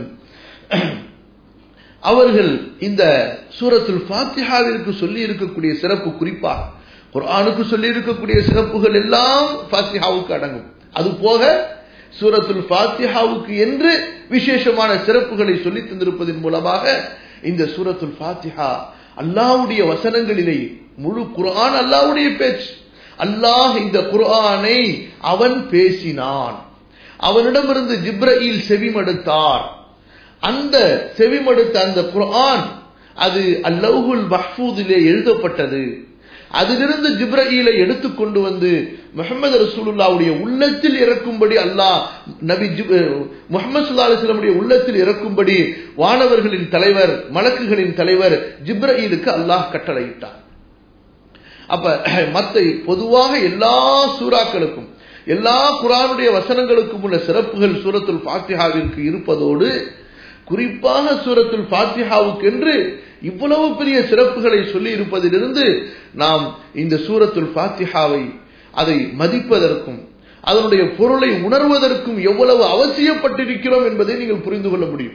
அவர்கள் இந்த சூரத்துல் ஃபாத்திஹாவிற்கு சொல்லி இருக்கக்கூடிய சிறப்பு குறிப்பாக குர்ஆனுக்கு சொல்லி இருக்கக்கூடிய சிறப்புகள் எல்லாம் ஃபாத்திஹாவுக்கு அடங்கும் அது போக சூரத்துல் ஃபாத்திஹாவுக்கு என்று விசேஷமான சிறப்புகளை சொல்லி தந்திருப்பதன் மூலமாக இந்த சூரத்துல் ஃபாத்திஹா அல்லாவுடைய வசனங்களிலே முழு குர்ஆன் அல்லாவுடைய பேச்சு அல்லாஹ் இந்த குர்ஆனை அவன் பேசினான் அவனிடமிருந்து ஜிப்ரயில் செவிமடுத்தார் அந்த செவிமடுத்த அந்த குர்ஆன் அது அல்லவுகுல் மஹ்பூதிலே எழுதப்பட்டது அதிலிருந்து ஜிப்ரஈலை எடுத்துக்கொண்டு வந்து முகமது ரசூலுல்லாவுடைய உள்ளத்தில் இறக்கும்படி அல்லாஹ் நபி முகமது சுல்லா அலிஸ்லமுடைய உள்ளத்தில் இறக்கும்படி வானவர்களின் தலைவர் மலக்குகளின் தலைவர் ஜிப்ரஈலுக்கு அல்லாஹ் கட்டளையிட்டார் அப்ப மத்த பொதுவாக எல்லா சூறாக்களுக்கும் எல்லா குரானுடைய வசனங்களுக்கும் உள்ள சிறப்புகள் சூரத்துல் பாத்திஹாவிற்கு இருப்பதோடு குறிப்பாக சூரத்துல் பாத்திஹாவுக்கு என்று இவ்வளவு பெரிய சிறப்புகளை சொல்லி இருப்பதிலிருந்து நாம் இந்த சூரத்துல் பாத்திஹாவை அதை மதிப்பதற்கும் அதனுடைய பொருளை உணர்வதற்கும் எவ்வளவு அவசியப்பட்டிருக்கிறோம் என்பதை நீங்கள் புரிந்து கொள்ள முடியும்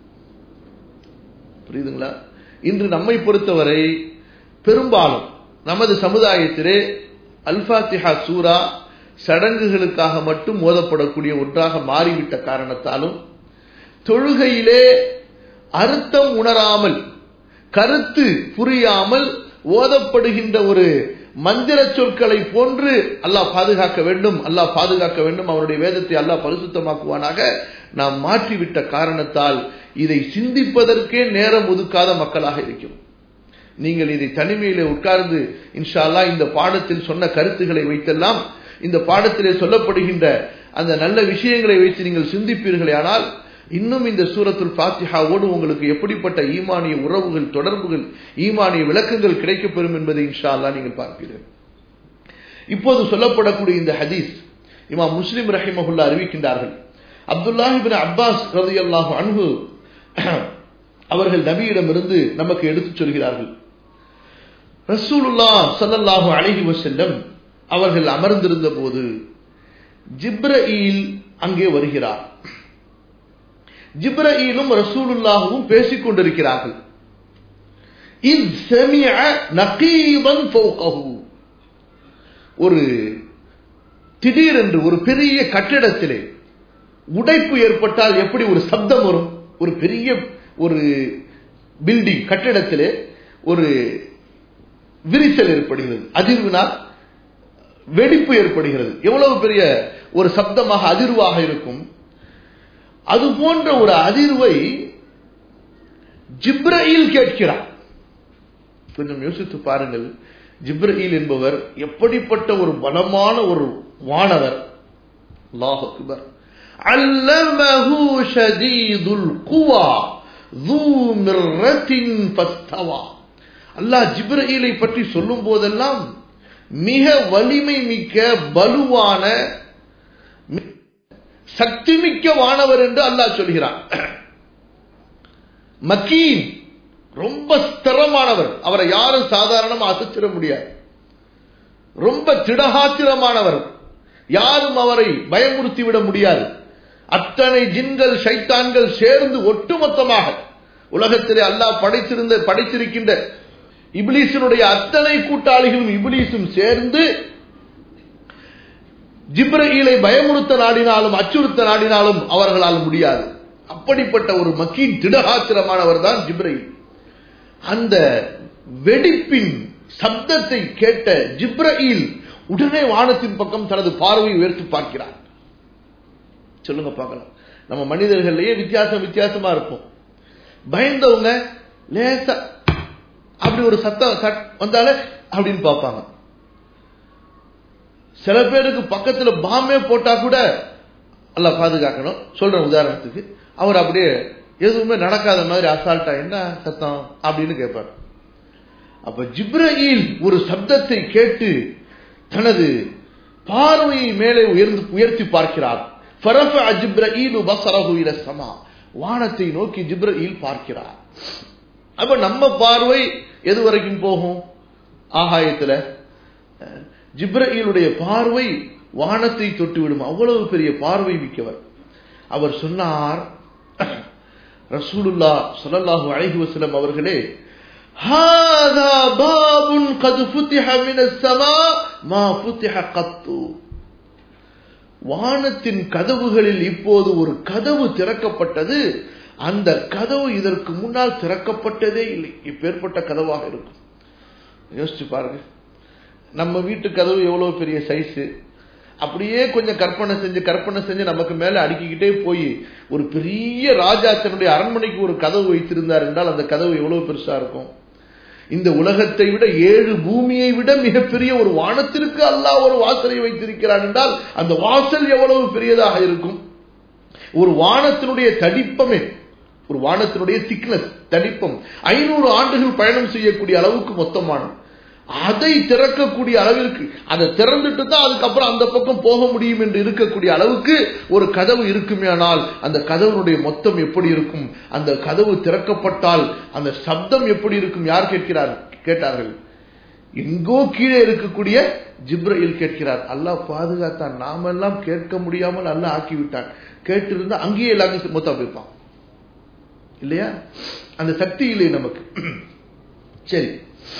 புரியுதுங்களா இன்று நம்மை பொறுத்தவரை பெரும்பாலும் நமது சமுதாயத்திலே அல்பாத்திஹா சூரா சடங்குகளுக்காக மட்டும் மோதப்படக்கூடிய ஒன்றாக மாறிவிட்ட காரணத்தாலும் தொழுகையிலே அர்த்தம் உணராமல் கருத்து புரியாமல் ஓதப்படுகின்ற ஒரு மந்திர சொற்களை போன்று அல்லாஹ் பாதுகாக்க வேண்டும் அல்லாஹ் பாதுகாக்க வேண்டும் அவருடைய வேதத்தை அல்லாஹ் பரிசுத்தமாக்குவானாக நாம் மாற்றிவிட்ட காரணத்தால் இதை சிந்திப்பதற்கே நேரம் ஒதுக்காத மக்களாக இருக்கிறோம் நீங்கள் இதை தனிமையிலே உட்கார்ந்து இன்ஷா அல்லா இந்த பாடத்தில் சொன்ன கருத்துக்களை வைத்தெல்லாம் இந்த பாடத்திலே சொல்லப்படுகின்ற அந்த நல்ல விஷயங்களை வைத்து நீங்கள் சிந்திப்பீர்களே ஆனால் இன்னும் இந்த சூரத்துல் பாத்திஹாவோடு உங்களுக்கு எப்படிப்பட்ட ஈமானிய உறவுகள் தொடர்புகள் ஈமானிய விளக்கங்கள் கிடைக்கப்பெறும் என்பதை இன்ஷா அல்லா நீங்கள் பார்ப்பீர்கள் இப்போது சொல்லப்படக்கூடிய இந்த ஹதீஸ் இமாம் முஸ்லிம் ரஹிமஹுல்லா அறிவிக்கின்றார்கள் அப்துல்லாஹிபின் அப்பாஸ் ரதி அல்லாஹு அன்பு அவர்கள் நபியிடமிருந்து நமக்கு எடுத்துச் சொல்கிறார்கள் ரசூலுல்லா சல்லல்லாஹு அழகி வசல்லம் அவர்கள் அமர்ந்திருந்த போது ஜிப்ரஈல் அங்கே வருகிறார் ஜிப்ரஈலும் ரசூலுல்லாஹுவும் பேசிக் கொண்டிருக்கிறார்கள் ஒரு திடீரென்று ஒரு பெரிய கட்டிடத்திலே உடைப்பு ஏற்பட்டால் எப்படி ஒரு சப்தம் வரும் ஒரு பெரிய ஒரு பில்டிங் கட்டிடத்திலே ஒரு விரிசல் ஏற்படுகிறது அதிர்வினால் வெடிப்பு ஏற்படுகிறது எவ்வளவு பெரிய ஒரு சப்தமாக அதிர்வாக இருக்கும் அது போன்ற ஒரு அதிர்வை ஜிப்ரயில் கேட்கிறார் கொஞ்சம் யோசித்து பாருங்கள் ஜிப்ரயில் என்பவர் எப்படிப்பட்ட ஒரு பலமான ஒரு வானவர் அல்லாஹ் அக்பர் அல்லமஹு ஷதீதுல் குவா ذو مرة فاستوى அல்லாஹ் ஜிப்ரீலை பற்றி சொல்லும் போதெல்லாம் மிக வலிமை மிக்க பலுவான சக்தி மிக்க வானவர் என்று அல்லாஹ் சொல்கிறான் மக்கீன் ரொம்ப ஸ்திரமானவர் அவரை யாரும் சாதாரணமா அசைச்சிட முடியாது ரொம்ப திடகாத்திரமானவர் யாரும் அவரை பயமுறுத்தி விட முடியாது அத்தனை ஜின்கள் சைத்தான்கள் சேர்ந்து ஒட்டுமொத்தமாக உலகத்திலே அல்லாஹ் படைத்திருந்த படைத்திருக்கின்ற இபிலீசனுடைய அத்தனை கூட்டாளிகளும் இபிலீசும் சேர்ந்து ஜிப்ரீலை பயமுறுத்த நாடினாலும் அச்சுறுத்த நாடினாலும் அவர்களால் முடியாது அப்படிப்பட்ட ஒரு மக்கீன் திடகாத்திரமானவர் தான் ஜிப்ரீல் அந்த வெடிப்பின் சப்தத்தை கேட்ட ஜிப்ரீல் உடனே வானத்தின் பக்கம் தனது பார்வையை உயர்த்தி பார்க்கிறார் சொல்லுங்க பார்க்கலாம் நம்ம மனிதர்கள்லயே வித்தியாசம் வித்தியாசமா இருப்போம் பயந்தவங்க லேசா அப்படி ஒரு சத்தம் வந்தாலே அப்படின்னு பார்ப்பாங்க சில பேருக்கு பக்கத்துல பாம்பே போட்டா கூட அல்ல பாதுகாக்கணும் சொல்றேன் உதாரணத்துக்கு அவர் அப்படியே எதுவுமே நடக்காத மாதிரி அசால்ட்டா என்ன சத்தம் அப்படின்னு கேட்பார் அப்ப ஜிப்ரயில் ஒரு சப்தத்தை கேட்டு தனது பார்வையை மேலே உயர்ந்து உயர்த்தி பார்க்கிறார் வானத்தை நோக்கி ஜிப்ரயில் பார்க்கிறார் அப்ப நம்ம பார்வை எது வரைக்கும் போகும் ஆகாயத்துல ஜிப்ரயிலுடைய பார்வை வானத்தை தொட்டு விடும் அவ்வளவு பெரிய பார்வை மிக்கவர் அவர் சொன்னார் ரசூலுல்லா சொல்லல்லாஹு அழகி வசலம் அவர்களே هذا باب قد فتح من السماء ما فتح قط வானத்தின் கதவுகளில் இப்போது ஒரு கதவு திறக்கப்பட்டது அந்த கதவு இதற்கு முன்னால் திறக்கப்பட்டதே இல்லை இப்பேற்பட்ட கதவாக இருக்கும் யோசிச்சு பாருங்க நம்ம வீட்டு கதவு எவ்வளவு பெரிய சைஸு அப்படியே கொஞ்சம் கற்பனை செஞ்சு கற்பனை செஞ்சு நமக்கு மேல அடுக்கிக்கிட்டே போய் ஒரு பெரிய ராஜா தன்னுடைய அரண்மனைக்கு ஒரு கதவு வைத்திருந்தார் என்றால் அந்த கதவு எவ்வளவு பெருசா இருக்கும் இந்த உலகத்தை விட ஏழு பூமியை விட மிகப்பெரிய ஒரு வானத்திற்கு அல்லாஹ் ஒரு வாசலை வைத்திருக்கிறான் என்றால் அந்த வாசல் எவ்வளவு பெரியதாக இருக்கும் ஒரு வானத்தினுடைய தடிப்பமே ஒரு வானத்தினுடைய திக்னஸ் தடிப்பம் ஐநூறு ஆண்டுகள் பயணம் செய்யக்கூடிய அளவுக்கு மொத்தமானது அதை திறக்கக்கூடிய அளவிற்கு அதை திறந்துட்டு தான் அதுக்கப்புறம் அந்த பக்கம் போக முடியும் என்று இருக்கக்கூடிய அளவுக்கு ஒரு கதவு இருக்குமேனால் அந்த கதவுடைய மொத்தம் எப்படி இருக்கும் அந்த கதவு திறக்கப்பட்டால் அந்த சப்தம் எப்படி இருக்கும் யார் கேட்கிறார் கேட்டார்கள் எங்கோ கீழே இருக்கக்கூடிய ஜிப்ரயில் கேட்கிறார் அல்லாஹ் பாதுகாத்தான் நாமெல்லாம் கேட்க முடியாமல் அல்லாஹ் ஆக்கிவிட்டான் கேட்டிருந்தா அங்கேயே எல்லாத்தையும் மொத்தம் வைப்பான் இல்லையா அந்த சக்தி இல்லை நமக்கு சரி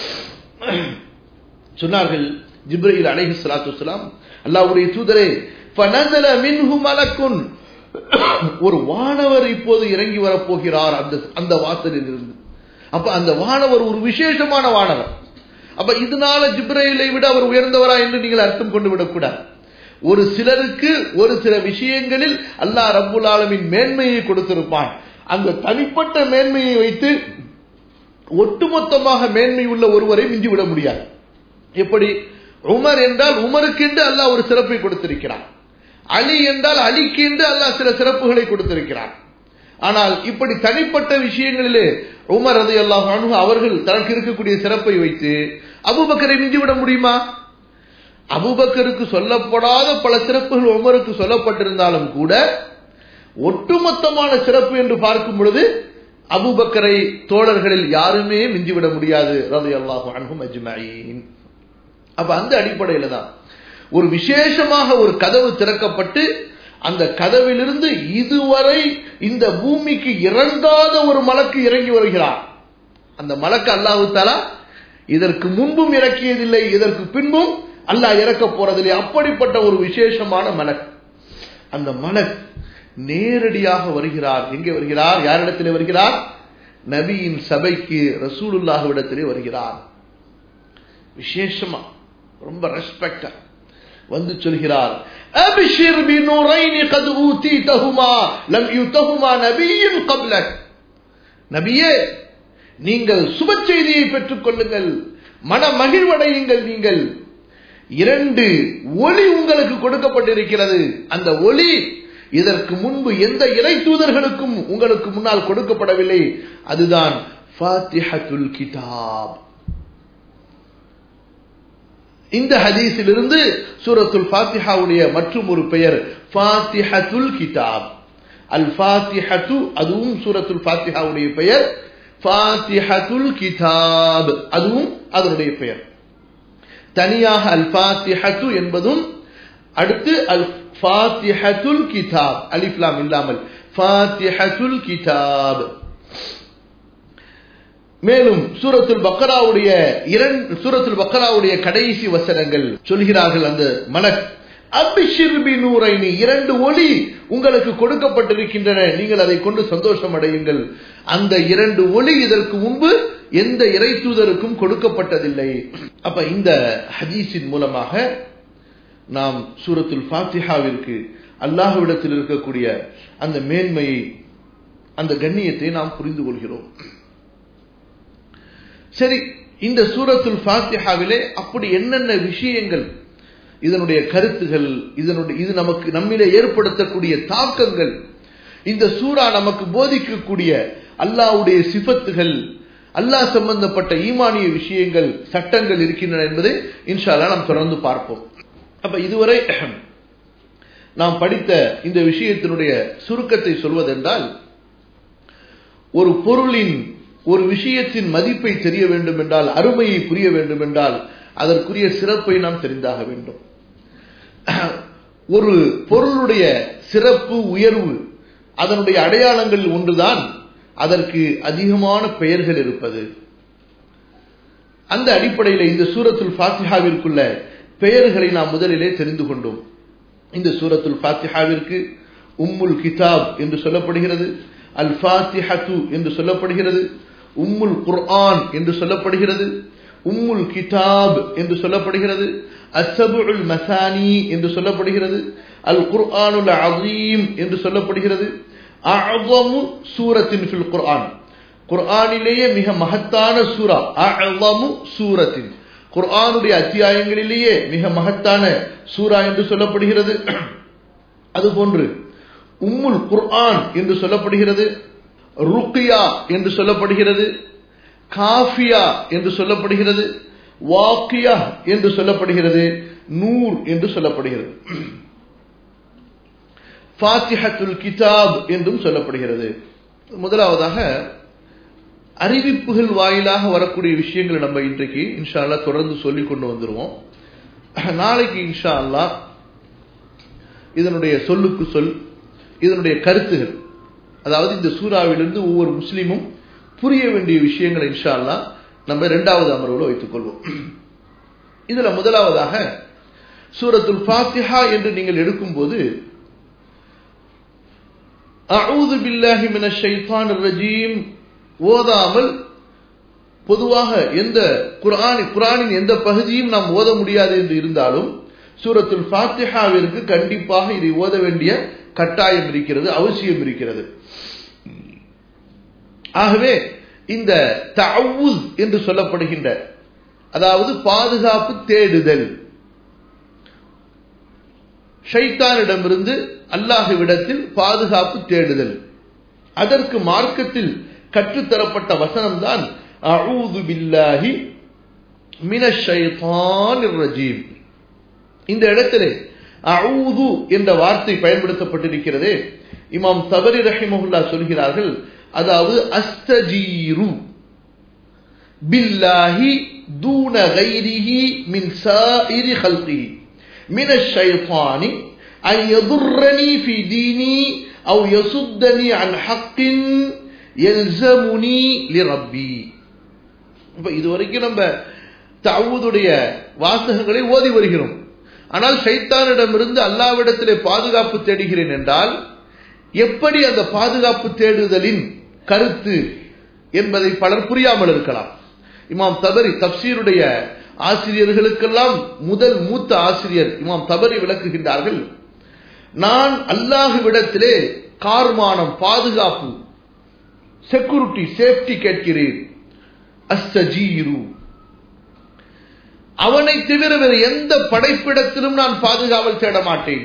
சொன்னார்கள் ஜிப்ரயில் அலைஹி ஸலாத்து வஸலாம் அல்லாஹ்வுடைய தூதரே ஃபனஸல மின்ஹு மலக்குன் ஒரு வானவர் இப்போது இறங்கி வரப் போகிறார் அந்த அந்த வாசலில் இருந்து அப்ப அந்த வானவர் ஒரு விசேஷமான வானவர் அப்ப இதனால ஜிப்ரயிலை விட அவர் உயர்ந்தவரா என்று நீங்கள் அர்த்தம் கொண்டு விடக்கூடாது ஒரு சிலருக்கு ஒரு சில விஷயங்களில் அல்லாஹ் ரப்புல் ஆலமின் மேன்மையை கொடுத்திருப்பான் அந்த தனிப்பட்ட மேன்மையை வைத்து ஒட்டுமொத்தமாக மேன்மை உள்ள ஒருவரை மிஞ்சிவிட முடியாது எப்படி உமர் என்றால் உமருக்கு என்று அல்லாஹ் ஒரு சிறப்பை கொடுத்திருக்கிறான் அலி என்றால் அலிக்கு என்று அல்லாஹ் சில சிறப்புகளை கொடுத்திருக்கிறான் ஆனால் இப்படி தனிப்பட்ட விஷயங்களிலே உமர் அது அல்லாஹ் அவர்கள் தனக்கு இருக்கக்கூடிய சிறப்பை வைத்து அபுபக்கரை மிஞ்சிவிட முடியுமா அபுபக்கருக்கு சொல்லப்படாத பல சிறப்புகள் உமருக்கு சொல்லப்பட்டிருந்தாலும் கூட ஒட்டுமொத்தமான சிறப்பு என்று பார்க்கும் பொழுது அபுபக்கரை தோழர்களில் யாருமே மிஞ்சிவிட முடியாது ரவி அல்லாஹு அன்ஹும் அஜ்மாயின் அப்ப அந்த அடிப்படையில தான் ஒரு விசேஷமாக ஒரு கதவு திறக்கப்பட்டு அந்த கதவிலிருந்து இதுவரை இந்த பூமிக்கு இறங்காத ஒரு மலக்கு இறங்கி வருகிறார் அந்த மலக்கு அல்லாஹு தாலா இதற்கு முன்பும் இறக்கியதில்லை இதற்கு பின்பும் அல்லாஹ் இறக்க போறதில்லை அப்படிப்பட்ட ஒரு விசேஷமான மலக் அந்த மலக் நேரடியாக வருகிறார் எங்கே வருகிறார் யாரிடத்திலே வருகிறார் நபியின் சபைக்கு ரசூலுல்லாஹ்விடத்திலே வருகிறார் விசேஷமா ரொம்ப ரெஸ்பெக்டா வந்து சொல்கிறார் அபிஷிர் பிநூரைனி கத் ஊதீதஹுமா லம் யுதஹுமா நபியின் கப்லக் நபியே நீங்கள் சுப செய்தியை பெற்றுக் கொள்ளுங்கள் மன மகிழ்வடையுங்கள் நீங்கள் இரண்டு ஒளி உங்களுக்கு கொடுக்கப்பட்டிருக்கிறது அந்த ஒளி இதற்கு முன்பு எந்த இறை தூதர்களுக்கும் உங்களுக்கு முன்னால் கொடுக்கப்படவில்லை அதுதான் ஃபாத்திஹத்துல் கிதாப் இந்த ஹதீஸிலிருந்து சூரத்துல் ஃபாத்திஹாவுடைய மற்றும் ஒரு பெயர் ஃபாத்திஹத்துல் கிதாப் அல் ஃபாத்திஹத்து அதுவும் சூரத்துல் ஃபாத்திஹாவுடைய பெயர் ஃபாத்திஹத்துல் கிதாப் அதுவும் அதனுடைய பெயர் தனியாக அல் ஃபாத்திஹத்து என்பதும் அடுத்து அல் ஃபாத்திஹத்துல் கிதாப் அலிஃப்லாம் இல்லாமல் ஃபாத்திஹத்துல் கிதாப் மேலும் சூரத்துல் பக்கராவுடைய இரண்டு சூரத்துல் பக்கராவுடைய கடைசி வசனங்கள் சொல்கிறார்கள் அந்த மலக் அபிஷிர்பி நூரைனி இரண்டு ஒளி உங்களுக்கு கொடுக்கப்பட்டிருக்கின்றன நீங்கள் அதை கொண்டு சந்தோஷம் அடையுங்கள் அந்த இரண்டு ஒளி இதற்கு முன்பு எந்த இறை தூதருக்கும் கொடுக்கப்பட்டதில்லை அப்ப இந்த ஹதீஸின் மூலமாக நாம் சூரத்துல் ஃபாத்திஹாவிற்கு அல்லாஹுவிடத்தில் இருக்கக்கூடிய அந்த மேன்மையை அந்த கண்ணியத்தை நாம் புரிந்து கொள்கிறோம் சரி இந்த சூரத்துல் ஃபாத்திஹாவிலே அப்படி என்னென்ன விஷயங்கள் இதனுடைய கருத்துகள் இதனுடைய இது நமக்கு நம்மிலே ஏற்படுத்தக்கூடிய தாக்கங்கள் இந்த சூரா நமக்கு போதிக்கக்கூடிய அல்லாவுடைய சிபத்துகள் அல்லாஹ் சம்பந்தப்பட்ட ஈமானிய விஷயங்கள் சட்டங்கள் இருக்கின்றன என்பதை இன்ஷால்லா நாம் தொடர்ந்து பார்ப்போம் அப்ப இதுவரை நாம் படித்த இந்த விஷயத்தினுடைய சுருக்கத்தை சொல்வதென்றால் ஒரு பொருளின் ஒரு விஷயத்தின் மதிப்பை தெரிய வேண்டும் என்றால் அருமையை புரிய வேண்டும் என்றால் அதற்குரிய சிறப்பை நாம் தெரிந்தாக வேண்டும் ஒரு பொருளுடைய சிறப்பு உயர்வு அதனுடைய அடையாளங்கள் ஒன்றுதான் அதற்கு அதிகமான பெயர்கள் இருப்பது அந்த அடிப்படையில் இந்த சூரத்துல் ஃபாத்திஹாவிற்குள்ள பெயர்களை நாம் முதலிலே தெரிந்து கொண்டோம் இந்த சூரத்துல் ஃபாத்திஹாவிற்கு உம்முல் கிதாப் என்று சொல்லப்படுகிறது அல் ஃபாத்திஹத்து என்று சொல்லப்படுகிறது உம்முல் குர்ஆன் என்று சொல்லப்படுகிறது உம்முல் கிதாப் என்று சொல்லப்படுகிறது அசபுல் மசானி என்று சொல்லப்படுகிறது அல் குர்ஆனுல் அசீம் என்று சொல்லப்படுகிறது அஅதமு சூரத்தின் ஃபில் குர்ஆன் குர்ஆனிலேயே மிக மகத்தான சூரா அஅதமு சூரத்தின் குர்ஆனுடைய அத்தியாயங்களிலேயே மிக மகத்தான சூரா என்று சொல்லப்படுகிறது அதுபோன்று உம்முல் குர்ஆன் என்று சொல்லப்படுகிறது ருக்கியா என்று சொல்லப்படுகிறது காஃபியா என்று சொல்லப்படுகிறது வாக்கியா என்று சொல்லப்படுகிறது நூர் என்று சொல்லப்படுகிறது ஃபாத்திஹத்துல் கிதாப் என்றும் சொல்லப்படுகிறது முதலாவதாக அறிவிப்புகள் வாயிலாக வரக்கூடிய விஷயங்களை நம்ம இன்றைக்கு இன்ஷா அல்லா தொடர்ந்து சொல்லி கொண்டு வந்துருவோம் நாளைக்கு இன்ஷா அல்லா இதனுடைய சொல்லுக்கு சொல் இதனுடைய கருத்துகள் அதாவது இந்த சூறாவிலிருந்து ஒவ்வொரு முஸ்லீமும் புரிய வேண்டிய விஷயங்களை இன்ஷா அல்லா நம்ம இரண்டாவது அமர்வில் வைத்துக் கொள்வோம் இதுல முதலாவதாக சூரத்துல் ஃபாத்திஹா என்று நீங்கள் எடுக்கும்போது அவுது பில்லாஹி மின ஷைத்தான் ரஜீம் ஓதாமல் பொதுவாக எந்த குரான் குரானின் எந்த பகுதியும் நாம் ஓத முடியாது என்று இருந்தாலும் சூரத்துல் ஃபாத்திஹாவிற்கு கண்டிப்பாக இதை ஓத வேண்டிய கட்டாயம் இருக்கிறது அவசியம் இருக்கிறது ஆகவே இந்த தவுஸ் என்று சொல்லப்படுகின்ற அதாவது பாதுகாப்பு தேடுதல் ஷைத்தானிடமிருந்து அல்லாஹுவிடத்தில் பாதுகாப்பு தேடுதல் அதற்கு மார்க்கத்தில் கற்றுத்தரப்பட்ட வசனம் தான் அஊது பில்லாஹி மினஷைத்தான் ரஜீம் இந்த இடத்திலே அவுது என்ற வார்த்தை பயன்படுத்தப்பட்டிருக்கிறதே இமாம் தபரி ரஹிமஹுல்லா சொல்கிறார்கள் அதாவது அஸ்தஜீரு பில்லாஹி தூன கைரிஹி மின் சாயிரி ஹல்கிஹி من الشيطان أن يضرني في ديني أو يصدني عن حق يلزمني لربي இதுவரைக்கும் நம்ம தவுதுடைய வாசகங்களை ஓதி வருகிறோம் ஆனால் சைத்தானிடமிருந்து அல்லாவிடத்திலே பாதுகாப்பு தேடுகிறேன் என்றால் எப்படி அந்த பாதுகாப்பு தேடுதலின் கருத்து என்பதை பலர் புரியாமல் இருக்கலாம் இமாம் தபரி தப்சீருடைய ஆசிரியர்களுக்கெல்லாம் முதல் மூத்த ஆசிரியர் இமாம் தபரி விளக்குகின்றார்கள் நான் அல்லாஹுவிடத்திலே கார்மானம் பாதுகாப்பு செக்யூரிட்டி சேஃப்டி கேட்கிறேன் அஸ்தஜீரு அவனை தவிர வேறு எந்த படைப்பிடத்திலும் நான் பாதுகாவல் தேட மாட்டேன்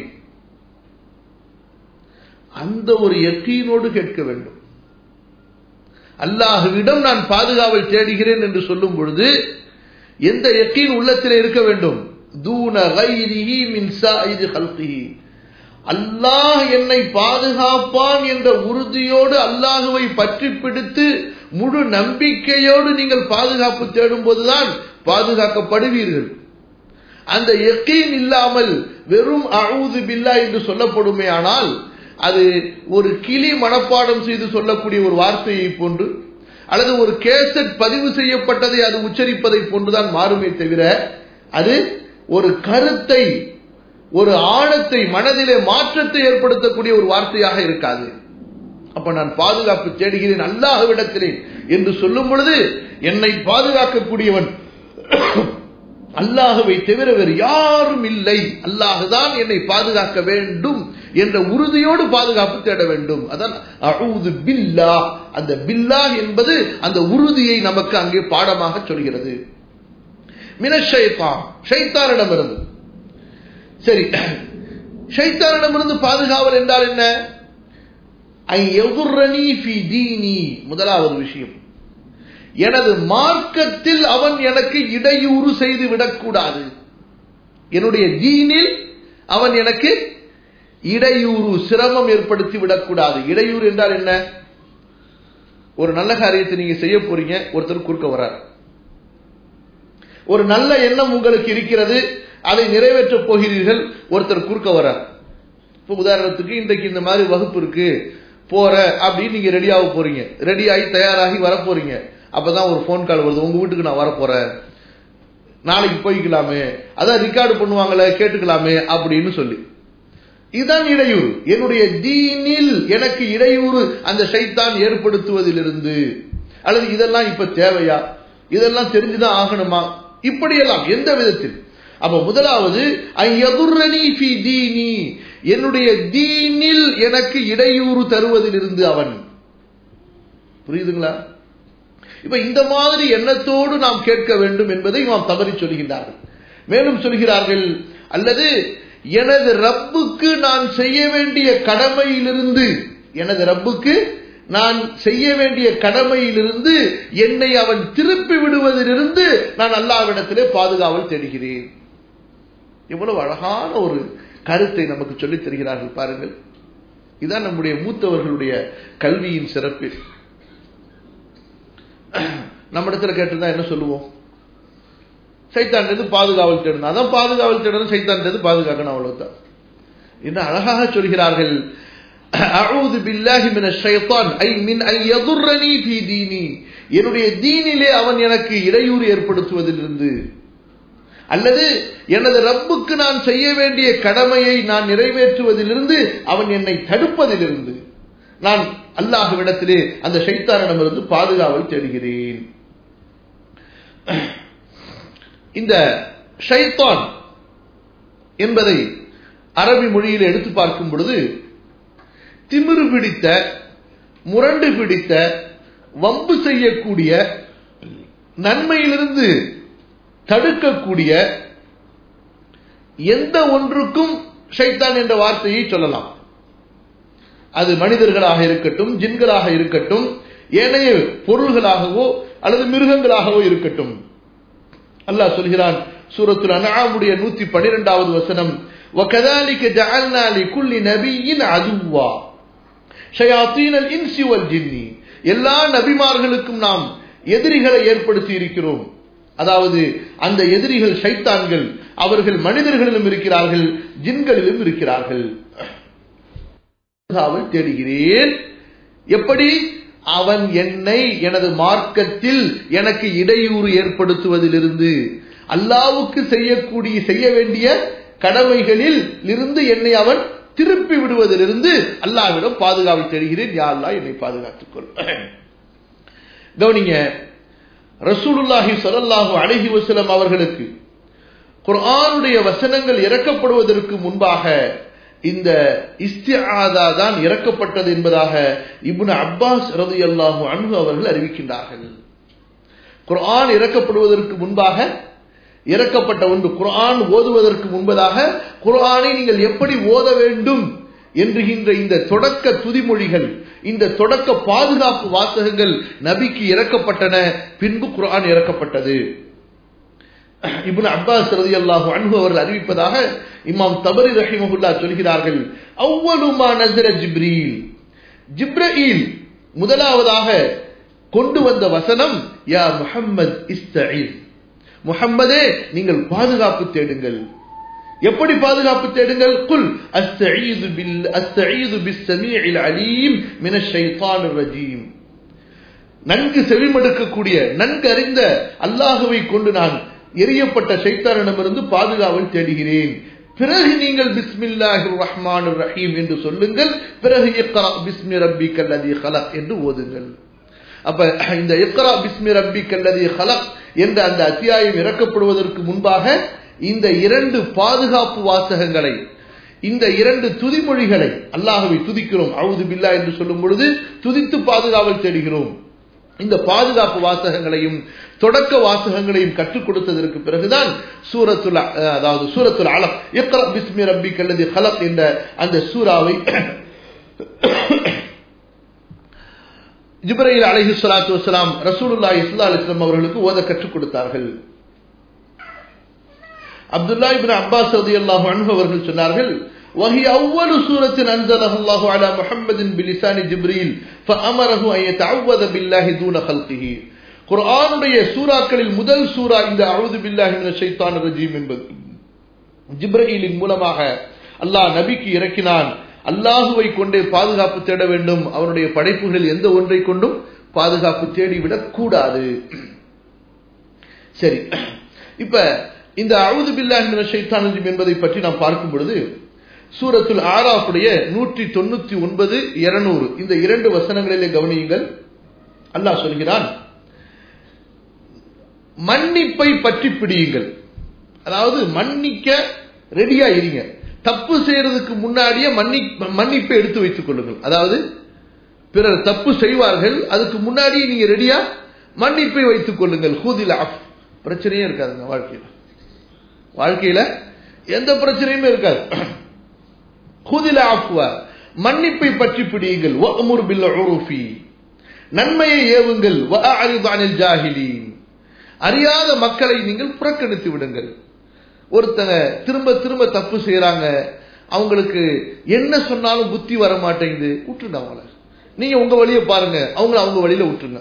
அந்த ஒரு எக்கீனோடு கேட்க வேண்டும் அல்லாஹுவிடம் நான் பாதுகாவல் தேடுகிறேன் என்று சொல்லும் பொழுது எந்த எக்கீன் உள்ளத்தில் இருக்க வேண்டும் தூன கைரிஹி மின் சாயிது ஹல்கிஹி அல்லாஹ் என்னை பாதுகாப்பான் என்ற உறுதியோடு அல்லாஹுவை பற்றி பிடித்து முழு நம்பிக்கையோடு நீங்கள் பாதுகாப்பு தேடும் போதுதான் பாதுகாக்கப்படுவீர்கள் அந்த எக்கீன் இல்லாமல் வெறும் அழுது பில்லா என்று சொல்லப்படுமே ஆனால் அது ஒரு கிளி மனப்பாடம் செய்து சொல்லக்கூடிய ஒரு வார்த்தையை போன்று அல்லது ஒரு கேசட் பதிவு செய்யப்பட்டதை அது உச்சரிப்பதை போன்றுதான் மாறுமே தவிர அது ஒரு கருத்தை ஒரு ஆழத்தை மனதிலே மாற்றத்தை ஏற்படுத்தக்கூடிய ஒரு வார்த்தையாக இருக்காது அப்ப நான் பாதுகாப்பு தேடுகிறேன் அல்லாஹ்விடத்திலே என்று சொல்லும் பொழுது என்னை பாதுகாக்கக்கூடியவன் அல்லாஹுவை தவிர வேறு யாரும் இல்லை அல்லாஹுதான் என்னை பாதுகாக்க வேண்டும் என்ற உறுதியோடு பாதுகாப்பு தேட வேண்டும் அதான் அழுது பில்லா அந்த பில்லா என்பது அந்த உறுதியை நமக்கு அங்கே பாடமாக சொல்கிறது மினஷைத்தான் ஷைத்தானிடமிருந்து சரி ஷைத்தானிடமிருந்து பாதுகாவல் என்றால் என்ன முதலாவது விஷயம் எனது மார்க்கத்தில் அவன் எனக்கு இடையூறு செய்து விடக்கூடாது என்னுடைய தீனில் அவன் எனக்கு இடையூறு சிரமம் ஏற்படுத்தி விடக்கூடாது இடையூறு என்றால் என்ன ஒரு நல்ல காரியத்தை நீங்க செய்ய போறீங்க ஒருத்தர் குறுக்க வர்றார் ஒரு நல்ல எண்ணம் உங்களுக்கு இருக்கிறது அதை நிறைவேற்றப் போகிறீர்கள் ஒருத்தர் குறுக்க வர்றார் இப்போ உதாரணத்துக்கு இன்றைக்கு இந்த மாதிரி வகுப்பு இருக்கு போற அப்படின்னு நீங்க ரெடியாக போறீங்க ரெடி ஆகி தயாராகி வர போறீங்க அப்பதான் ஒரு ஃபோன் கால் வருது உங்க வீட்டுக்கு நான் வரப்போறேன் நாளைக்கு போய்க்கலாமே அதான் ரெக்கார்டு பண்ணுவாங்களே கேட்டுக்கலாமே அப்படின்னு சொல்லி இதுதான் இடையூறு என்னுடைய தீனில் எனக்கு இடையூறு அந்த சைத்தான் ஏற்படுத்துவதிலிருந்து அல்லது இதெல்லாம் இப்ப தேவையா இதெல்லாம் தெரிஞ்சுதான் ஆகணுமா இப்படியெல்லாம் எந்த விதத்தில் அப்ப முதலாவது தீனி என்னுடைய தீனில் எனக்கு இடையூறு தருவதிலிருந்து அவன் புரியுதுங்களா இப்ப இந்த மாதிரி எண்ணத்தோடு நாம் கேட்க வேண்டும் என்பதை நாம் தவறி சொல்கின்றார்கள் மேலும் சொல்கிறார்கள் அல்லது எனது ரப்புக்கு நான் செய்ய வேண்டிய கடமையிலிருந்து எனது ரப்புக்கு நான் செய்ய வேண்டிய கடமையிலிருந்து என்னை அவன் திருப்பி விடுவதிலிருந்து நான் அல்லாவிடத்திலே பாதுகாவல் தேடுகிறேன் எவ்வளவு அழகான ஒரு கருத்தை நமக்கு சொல்லித் தருகிறார்கள் பாருங்கள் இதுதான் நம்முடைய மூத்தவர்களுடைய கல்வியின் சிறப்பு நம்ம இடத்துல கேட்டிருந்தா என்ன சொல்லுவோம் சைத்தான்றது பாதுகாவல் தேடணும் அதான் பாதுகாவல் தேடணும் சைத்தான்றது பாதுகாக்கணும் அவ்வளவுதான் என்ன அழகாக சொல்கிறார்கள் அஊது பில்லாஹி மின ஷைத்தான் ஐ மின் ஐ யதுர்ரனி ஃபீ தீனி என்னுடைய தீனிலே அவன் எனக்கு இடையூறு ஏற்படுத்துவதிலிருந்து அல்லது எனது ரப்புக்கு நான் செய்ய வேண்டிய கடமையை நான் நிறைவேற்றுவதிலிருந்து அவன் என்னை தடுப்பதிலிருந்து நான் அல்லாஹுவிடத்திலே அந்த ஷைத்தானிடமிருந்து பாதுகாவல் தேடுகிறேன் இந்த ஷைத்தான் என்பதை அரபி மொழியில் எடுத்து பார்க்கும் பொழுது திமிரு பிடித்த முரண்டு பிடித்த வம்பு செய்யக்கூடிய நன்மையிலிருந்து தடுக்கக்கூடிய எந்த ஒன்றுக்கும் ஷைத்தான் என்ற வார்த்தையை சொல்லலாம் அது மனிதர்களாக இருக்கட்டும் ஜின்களாக இருக்கட்டும் ஏனைய பொருள்களாகவோ அல்லது மிருகங்களாகவோ இருக்கட்டும் அல்லாஹ் சொல்கிறான் சூரத்துல் அன்ஆமுடைய 112வது வசனம் وكذلك جعلنا لكل نبي عدوا شياطين الانس والجن எல்லா நபிமார்களுக்கும் நாம் எதிரிகளை ஏற்படுத்தி இருக்கிறோம் அதாவது அந்த எதிரிகள் ஷைத்தான்கள் அவர்கள் மனிதர்களிலும் இருக்கிறார்கள் ஜின்களிலும் இருக்கிறார்கள் பாதுகாவல் தேடுகிறேன் எப்படி அவன் என்னை எனது மார்க்கத்தில் எனக்கு இடையூறு ஏற்படுத்துவதிலிருந்து அல்லாவுக்கு செய்யக்கூடிய செய்ய வேண்டிய கடமைகளில் இருந்து என்னை அவன் திருப்பி விடுவதிலிருந்து அல்லாவிடம் பாதுகாவல் தேடுகிறேன் யா அல்லாஹ் என்னை பாதுகாத்துக் கொள் கவனிங்க ரசூலுல்லாஹி ஸல்லல்லாஹு அலைஹி வஸல்லம் அவர்களுக்கு குர்ஆனுடைய வசனங்கள் இறக்கப்படுவதற்கு முன்பாக இந்த இஸ்திஆதா தான் இறக்கப்பட்டது என்பதாக இப்னு அப்பாஸ் ரலியல்லாஹு அன்ஹு அவர்கள் அறிவிக்கின்றார்கள் குர்ஆன் இறக்கப்படுவதற்கு முன்பாக இறக்கப்பட்ட ஒன்று குர்ஆன் ஓதுவதற்கு முன்பதாக குர்ஆனை நீங்கள் எப்படி ஓத வேண்டும் என்கின்ற இந்த தொடக்க துதிமொழிகள் இந்த தொடக்க பாதுகாப்பு வாசகங்கள் நபிக்கு இறக்கப்பட்டன பின்பு குர்ஆன் இறக்கப்பட்டது இப்னு அப்பாஸ் ரலியல்லாஹு அன்ஹு அவர்கள் அறிவிப்பதாக இமாம் தபரி ரஹிமஹுல்லா சொல்கிறார்கள் அவ்வளுமா நஸர ஜிப்ரீல் ஜிப்ரீல் முதலாவதாக கொண்டு வந்த வசனம் யா முஹம்மத் இஸ்தஈன் முஹம்மதே நீங்கள் பாதுகாப்பு தேடுங்கள் எப்படி பாதுகாப்பு தேடுங்கள் குல் அஸ்தஈது பில் அஸ்தஈது பிஸ்ஸமீஇல் அலீம் மினஷ் ஷைத்தானிர் ரஜீம் நன்கு செவிமடுக்கக்கூடிய நன்கு அறிந்த அல்லாஹுவை கொண்டு நான் எரியப்பட்ட சைத்தானிடமிருந்து பாதுகாவல் தேடுகிறேன் பிறகு நீங்கள் பிஸ்மில்லாஹி ரஹ்மான் ரஹீம் என்று சொல்லுங்கள் பிறகு இக்ரா பிஸ்மி ரப்பி கல்லதி ஹலக் என்று ஓதுங்கள் அப்ப இந்த இக்ரா பிஸ்மி ரப்பி கல்லதி ஹலக் என்ற அந்த அத்தியாயம் இறக்கப்படுவதற்கு முன்பாக இந்த இரண்டு பாதுகாப்பு வாசகங்களை இந்த இரண்டு துதிமொழிகளை அல்லாஹவை துதிக்கிறோம் அவுது பில்லா என்று சொல்லும் பொழுது துதித்து பாதுகாவல் தேடுகிறோம் இந்த பாதுகாப்பு வாசகங்களையும் தொடக்க வாசகங்களையும் கற்றுக் கொடுத்ததற்கு பிறகுதான் சூரத்துல் அதாவது சூரத்துல் அலக் இக்ரா பிஸ்மி ரப்பி கல்லதி ஹலக் என்ற அந்த சூறாவை ஜிப்ரையில் அலஹி சலாத்து வலாம் ரசூலுல்லா இஸ்லா அலிஸ்லாம் அவர்களுக்கு ஓத கற்றுக் கொடுத்தார்கள் அப்துல்லா இபின் அப்பாஸ் ரதி அல்லாஹு அன்பு அவர்கள் சொன்னார்கள் وهي أول سورة أنزلها الله على محمد بلسان جبريل فأمره أن يتعوذ بالله دون خلقه குர்ஆனுடைய சூறாக்களில் முதல் சூரா இந்த அவுது பில்லாஹி மினஷ் ஷைத்தானிர் ரஜீம் என்பது ஜிப்ரீலின் மூலமாக அல்லாஹ் நபிக்கு இறக்கினான் அல்லாஹுவை கொண்டே பாதுகாப்பு தேட வேண்டும் அவனுடைய படைப்புகளில் எந்த ஒன்றை கொண்டும் பாதுகாப்பு தேடிவிடக் கூடாது சரி இப்ப இந்த அவுது பில்லாஹி ஷைத்தான் என்பதை பற்றி நாம் பார்க்கும் பொழுது சூரத்துல் ஆராஃபுடைய நூற்றி தொண்ணூத்தி ஒன்பது இருநூறு இந்த இரண்டு வசனங்களிலே கவனியுங்கள் அல்லாஹ் சொல்கிறான் மன்னிப்பை பற்றி பிடியுங்கள் அதாவது மன்னிக்க ரெடியா இருங்க தப்பு செய்யறதுக்கு முன்னாடியே மன்னி மன்னிப்பை எடுத்து வைத்துக் கொள்ளுங்கள் அதாவது பிறர் தப்பு செய்வார்கள் அதுக்கு முன்னாடியே நீங்க ரெடியா மன்னிப்பை வைத்துக் கொள்ளுங்கள் ஹூதில் ஆஃப் பிரச்சனையே இருக்காதுங்க வாழ்க்கையில வாழ்க்கையில எந்த பிரச்சனையுமே இருக்காது ஹூதில் ஆஃப்வா மன்னிப்பை பற்றி பிடியுங்கள் வஅமுர் பில் உருஃபி நன்மையை ஏவுங்கள் வஅரிது அனில் ஜாஹிலீன் அறியாத மக்களை நீங்கள் புறக்கணித்து விடுங்கள் ஒருத்தங்க திரும்ப திரும்ப தப்பு செய்யறாங்க அவங்களுக்கு என்ன சொன்னாலும் புத்தி வர மாட்டேங்குது விட்டுருங்க அவங்கள நீங்க உங்க வழியை பாருங்க அவங்கள அவங்க வழியில விட்டுருங்க